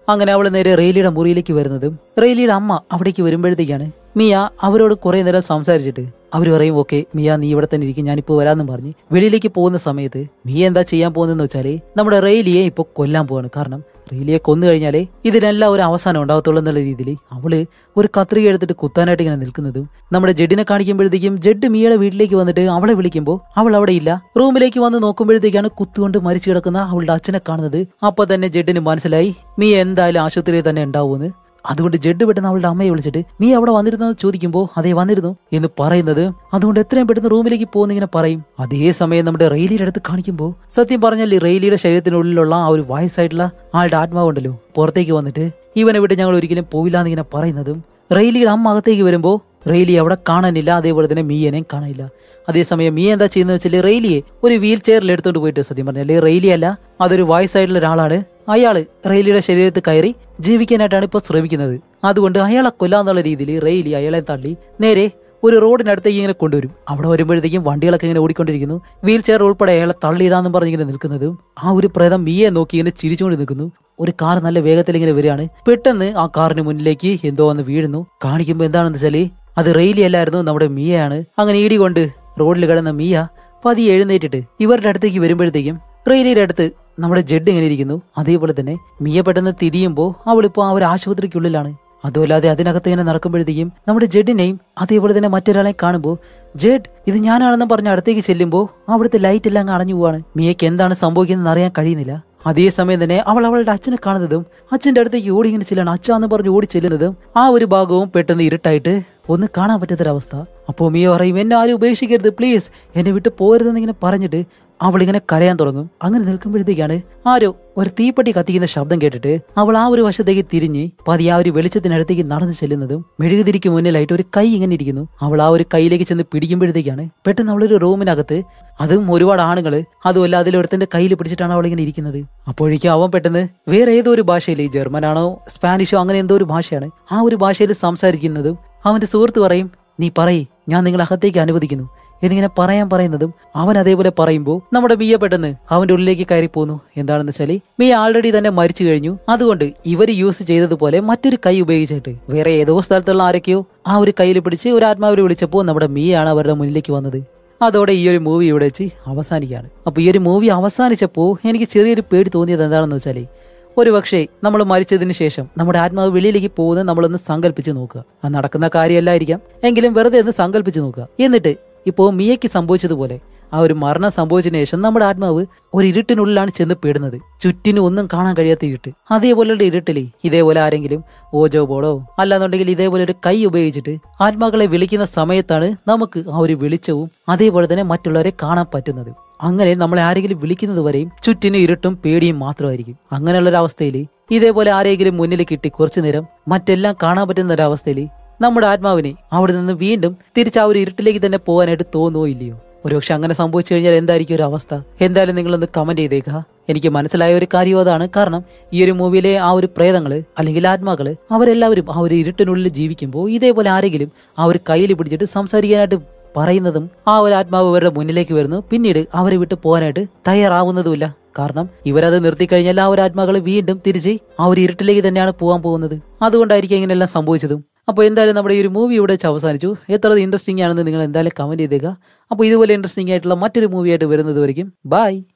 അങ്ങനെ അവൾ നേരെ റെയിലിയുടെ മുറിയിലേക്ക് വരുന്നതും റെയിലിയുടെ അമ്മ അവിടേക്ക് വരുമ്പോഴത്തേക്കാണ് മിയ അവരോട് കുറെ നേരം സംസാരിച്ചിട്ട് അവർ പറയും ഓക്കെ മിയ നീ ഇവിടെ തന്നെ ഇരിക്കും ഞാനിപ്പോൾ വരാമെന്നും പറഞ്ഞ് വെളിയിലേക്ക് പോകുന്ന സമയത്ത് മിയ എന്താ ചെയ്യാൻ പോകുന്നതെന്ന് വെച്ചാല് നമ്മുടെ റെയിലിയെ ഇപ്പോൾ കൊല്ലാൻ പോവാണ് കാരണം റെയിലിയെ കൊന്നു കഴിഞ്ഞാലേ ഇതിനെല്ലാം ഒരു അവസാനം ഉണ്ടാവത്തുള്ളൂ എന്നുള്ള രീതിയിൽ അവള് ഒരു കത്രിക എടുത്തിട്ട് കുത്താനായിട്ട് ഇങ്ങനെ നിൽക്കുന്നതും നമ്മുടെ ജഡിനെ കാണിക്കുമ്പോഴത്തേക്കും ജഡ് മിയയുടെ വീട്ടിലേക്ക് വന്നിട്ട് അവളെ വിളിക്കുമ്പോൾ അവൾ അവിടെ ഇല്ല റൂമിലേക്ക് വന്ന് നോക്കുമ്പോഴത്തേക്കാണ് കുത്തുകൊണ്ട് മരിച്ചു കിടക്കുന്ന അവളുടെ അച്ഛനെ കാണുന്നത് അപ്പൊ തന്നെ ജഡിന് മനസ്സിലായി മിയ എന്തായാലും ആശുപത്രിയിൽ തന്നെ ഉണ്ടാവുമെന്ന് അതുകൊണ്ട് ജഡ് പെട്ടെന്ന് അവളുടെ അമ്മയെ വിളിച്ചിട്ട് നീ അവിടെ വന്നിരുന്നെന്ന് ചോദിക്കുമ്പോൾ അതേ വന്നിരുന്നു എന്ന് പറയുന്നത് അതുകൊണ്ട് എത്രയും പെട്ടെന്ന് റൂമിലേക്ക് പോകുന്ന ഇങ്ങനെ പറയും അതേ സമയം നമ്മുടെ റെയിലിയുടെ അടുത്ത് കാണിക്കുമ്പോൾ സത്യം പറഞ്ഞാൽ ഈ റെയിലിയുടെ ശരീരത്തിനുള്ളിലുള്ള ആ ഒരു വയസ്സായിട്ടുള്ള ആളുടെ ആത്മാവുണ്ടല്ലോ പുറത്തേക്ക് വന്നിട്ട് ഇവനെ വിട്ട് ഞങ്ങൾ ഒരിക്കലും പോയില്ല എന്നിങ്ങനെ പറയുന്നതും റെയിലിയുടെ അമ്മ അകത്തേക്ക് വരുമ്പോൾ റെയിലി അവിടെ കാണാനില്ല അതേപോലെ തന്നെ മീയനെയും കാണാനില്ല അതേസമയം മീ എന്താ ചെയ്യുന്നത് വെച്ചാൽ റെയിലിയെ ഒരു വീൽ ചെയറിൽ എടുത്തോണ്ട് പോയിട്ട് സത്യം പറഞ്ഞാൽ റെയിലി അല്ല അതൊരു വയസ്സായിട്ടുള്ള ഒരാളാണ് അയാള് റെയിലിയുടെ ശരീരത്തിൽ കയറി ജീവിക്കാനായിട്ടാണ് ഇപ്പോൾ ശ്രമിക്കുന്നത് അതുകൊണ്ട് അയാളെ കൊല്ലാന്നുള്ള രീതിയിൽ റെയിലി അയാളെ തള്ളി നേരെ ഒരു റോഡിനടുത്തേക്ക് ഇങ്ങനെ കൊണ്ടുവരും അവിടെ വരുമ്പോഴത്തേക്കും വണ്ടികളൊക്കെ ഇങ്ങനെ ഓടിക്കൊണ്ടിരിക്കുന്നു വീൽ ചെയർ ഉൾപ്പെടെ അയാളെ തള്ളിയിടാന്നും പറഞ്ഞ് ഇങ്ങനെ നിൽക്കുന്നതും ആ ഒരു പ്രേതം മീയെ നോക്കി ഇങ്ങനെ ചിരിച്ചുകൊണ്ട് നിൽക്കുന്നു ഒരു കാർ നല്ല വേഗത്തിൽ ഇങ്ങനെ വരികയാണ് പെട്ടെന്ന് ആ കാറിന് മുന്നിലേക്ക് എന്തോ വന്ന് വീഴുന്നു കാണിക്കുമ്പോൾ എന്താണെന്ന് വെച്ചാല് അത് റെയിലി അല്ലായിരുന്നു നമ്മുടെ മീയയാണ് അങ്ങനെ ഇടി കൊണ്ട് റോഡിൽ കിടന്ന മീയ പതിയെ എഴുന്നേറ്റിട്ട് ഇവരുടെ അടുത്തേക്ക് വരുമ്പോഴത്തേക്കും റെയിലിയുടെ അടുത്ത് നമ്മുടെ ജഡ് ഇങ്ങനെ ഇരിക്കുന്നു അതേപോലെ തന്നെ മിയ പെട്ടെന്ന് തിരിയുമ്പോൾ അവളിപ്പോ ആ ഒരു ആശുപത്രിക്കുള്ളിലാണ് അതുമല്ലാതെ അതിനകത്ത് ഇങ്ങനെ നടക്കുമ്പോഴത്തേക്കും നമ്മുടെ ജഡിനെയും അതേപോലെ തന്നെ മറ്റൊരാളെ കാണുമ്പോൾ ജഡ് ഇത് ഞാനാണെന്ന് പറഞ്ഞ് അടുത്തേക്ക് ചെല്ലുമ്പോൾ അവിടുത്തെ ലൈറ്റ് എല്ലാം അങ്ങ് അണഞ്ഞു പോവാണ് മിയയ്ക്ക് എന്താണ് സംഭവിക്കുന്നത് അറിയാൻ കഴിയുന്നില്ല അതേസമയം തന്നെ അവൾ അവളുടെ അച്ഛനെ കാണുന്നതും അച്ഛന്റെ അടുത്തേക്ക് ഓടി ഇങ്ങനെ ചെല്ലാണ് അച്ഛ എന്ന് പറഞ്ഞ് ഓടി ചെല്ലുന്നതും ആ ഒരു ഭാഗവും പെട്ടെന്ന് ഇരുട്ടായിട്ട് ഒന്ന് കാണാൻ പറ്റാത്തൊരവസ്ഥ അപ്പോൾ മിയ പറയും എന്നെ ആരും ഉപേക്ഷിക്കരുത് പ്ലീസ് എന്നെ വിട്ട് പോരുതെന്ന് ഇങ്ങനെ പറഞ്ഞിട്ട് അവളിങ്ങനെ കരയാൻ തുടങ്ങും അങ്ങനെ നിൽക്കുമ്പോഴത്തേക്കാണ് ആരോ ഒരു തീപ്പെട്ടി കത്തിക്കുന്ന ശബ്ദം കേട്ടിട്ട് അവൾ ആ ഒരു വശത്തേക്ക് തിരിഞ്ഞ് പതി ആ ഒരു വെളിച്ചത്തിനടുത്തേക്ക് നടന്നു ചെല്ലുന്നതും മെഴുകുതിരിക്ക് മുന്നിലായിട്ട് ഒരു കൈ ഇങ്ങനെ ഇരിക്കുന്നു അവൾ ആ ഒരു കൈയിലേക്ക് ചെന്ന് പിടിക്കുമ്പോഴത്തേക്കാണ് പെട്ടെന്ന് അവളൊരു റൂമിനകത്ത് അതും ഒരുപാട് ആണുങ്ങള് അതുമല്ല അതിലൊരുത്തന്റെ കയ്യിൽ പിടിച്ചിട്ടാണ് അവൾ ഇങ്ങനെ ഇരിക്കുന്നത് അപ്പോഴേക്കും അവൻ പെട്ടെന്ന് വേറെ ഏതോ ഒരു ഭാഷയിൽ ജർമ്മനാണോ സ്പാനിഷോ അങ്ങനെ എന്തോ ഒരു ഭാഷയാണ് ആ ഒരു ഭാഷയിൽ സംസാരിക്കുന്നതും അവന്റെ സുഹൃത്ത് പറയും നീ പറയ് ഞാൻ നിങ്ങളെ അകത്തേക്ക് അനുവദിക്കുന്നു എന്നിങ്ങനെ പറയാൻ പറയുന്നതും അവൻ അതേപോലെ പറയുമ്പോൾ നമ്മുടെ മിയ പെട്ടെന്ന് അവന്റെ ഉള്ളിലേക്ക് കയറി പോന്നു എന്താണെന്ന് വെച്ചാല് മിയ ആൾറെഡി തന്നെ മരിച്ചു കഴിഞ്ഞു അതുകൊണ്ട് ഇവർ യൂസ് ചെയ്തതുപോലെ മറ്റൊരു കൈ ഉപയോഗിച്ചിട്ട് വേറെ ഏതോ സ്ഥലത്തുള്ള ആരൊക്കെയോ ആ ഒരു കയ്യിൽ പിടിച്ച് ഒരു ആത്മാവിനെ വിളിച്ചപ്പോൾ നമ്മുടെ മിയാണ് അവരുടെ മുന്നിലേക്ക് വന്നത് അതോടെ ഈ ഒരു മൂവി ഇവിടെ വെച്ച് അവസാനിക്കുകയാണ് അപ്പൊ ഈ ഒരു മൂവി അവസാനിച്ചപ്പോൾ എനിക്ക് ചെറിയൊരു പേടി തോന്നിയത് എന്താണെന്ന് വെച്ചാല് ഒരു പക്ഷേ നമ്മൾ മരിച്ചതിന് ശേഷം നമ്മുടെ ആത്മാവ് വെളിയിലേക്ക് പോകുന്നത് നമ്മളൊന്ന് സങ്കല്പിച്ച് നോക്കുക അത് നടക്കുന്ന കാര്യമല്ലായിരിക്കാം എങ്കിലും വെറുതെ ഒന്ന് സങ്കല്പിച്ച് നോക്കുക എന്നിട്ട് ഇപ്പോൾ മിയയ്ക്ക് സംഭവിച്ചതുപോലെ ആ ഒരു മരണം സംഭവിച്ചതിന് ശേഷം നമ്മുടെ ആത്മാവ് ഒരു ഇരുട്ടിനുള്ളിലാണ് ചെന്ന് പെടുന്നത് ചുറ്റിനും ഒന്നും കാണാൻ കഴിയാത്ത ഇരുട്ട് അതേപോലെയുള്ള ഇരുട്ടില് ഇതേപോലെ ആരെങ്കിലും ഓജോ ബോർഡോ അല്ലാന്നുണ്ടെങ്കിൽ ഇതേപോലെ ഒരു കൈ ഉപയോഗിച്ചിട്ട് ആത്മാക്കളെ വിളിക്കുന്ന സമയത്താണ് നമുക്ക് ആ ഒരു വെളിച്ചവും അതേപോലെ തന്നെ മറ്റുള്ളവരെ കാണാൻ പറ്റുന്നത് അങ്ങനെ നമ്മളെ ആരെങ്കിലും വിളിക്കുന്നത് വരെയും ചുറ്റിനും ഇരുട്ടും പേടിയും മാത്രമായിരിക്കും അങ്ങനെയുള്ള ഒരു അവസ്ഥയിൽ ഇതേപോലെ ആരെങ്കിലും മുന്നിൽ കിട്ടി കുറച്ചു നേരം മറ്റെല്ലാം കാണാൻ പറ്റുന്ന ഒരു അവസ്ഥയിൽ നമ്മുടെ ആത്മാവിനെ അവിടെ നിന്ന് വീണ്ടും തിരിച്ച് ആ ഒരു ഇരുട്ടിലേക്ക് തന്നെ പോകാനായിട്ട് തോന്നുവോ ഇല്ലയോ ഒരുപക്ഷെ അങ്ങനെ സംഭവിച്ചു കഴിഞ്ഞാൽ എന്തായിരിക്കും ഒരു അവസ്ഥ എന്തായാലും നിങ്ങളൊന്ന് കമന്റ് ചെയ്തേക്കുക എനിക്ക് മനസ്സിലായ ഒരു കാര്യം അതാണ് കാരണം ഈ ഒരു മൂവിയിലെ ആ ഒരു പ്രേതങ്ങള് അല്ലെങ്കിൽ ആത്മാക്കള് അവരെല്ലാവരും ആ ഒരു ഇരുട്ടിനുള്ളിൽ ജീവിക്കുമ്പോൾ ഇതേപോലെ ആരെങ്കിലും ആ ഒരു കയ്യിൽ പിടിച്ചിട്ട് സംസാരിക്കാനായിട്ട് പറയുന്നതും ആ ഒരു ആത്മാവ് ഇവരുടെ മുന്നിലേക്ക് വരുന്നു പിന്നീട് അവരെ വിട്ട് പോകാനായിട്ട് തയ്യാറാവുന്നതുമില്ല കാരണം ഇവരത് നിർത്തിക്കഴിഞ്ഞാൽ ആ ഒരു ആത്മാക്കൾ വീണ്ടും തിരിച്ച് ആ ഒരു ഇരുട്ടിലേക്ക് തന്നെയാണ് പോകാൻ പോകുന്നത് അതുകൊണ്ടായിരിക്കും ഇങ്ങനെയെല്ലാം സംഭവിച്ചതും അപ്പോൾ എന്തായാലും നമ്മുടെ ഈ ഒരു മൂവി ഇവിടെ വെച്ച് അവസാനിച്ചു എത്ര ഇൻട്രസ്റ്റിംഗ് ആണെന്ന് നിങ്ങൾ എന്തായാലും കമന്റ് ചെയ്തേക്കുക അപ്പോൾ ഇതുപോലെ ഇൻട്രസ്റ്റിംഗ് ആയിട്ടുള്ള മറ്റൊരു മൂവിയായിട്ട് വരുന്നത് വരയ്ക്കും ബൈ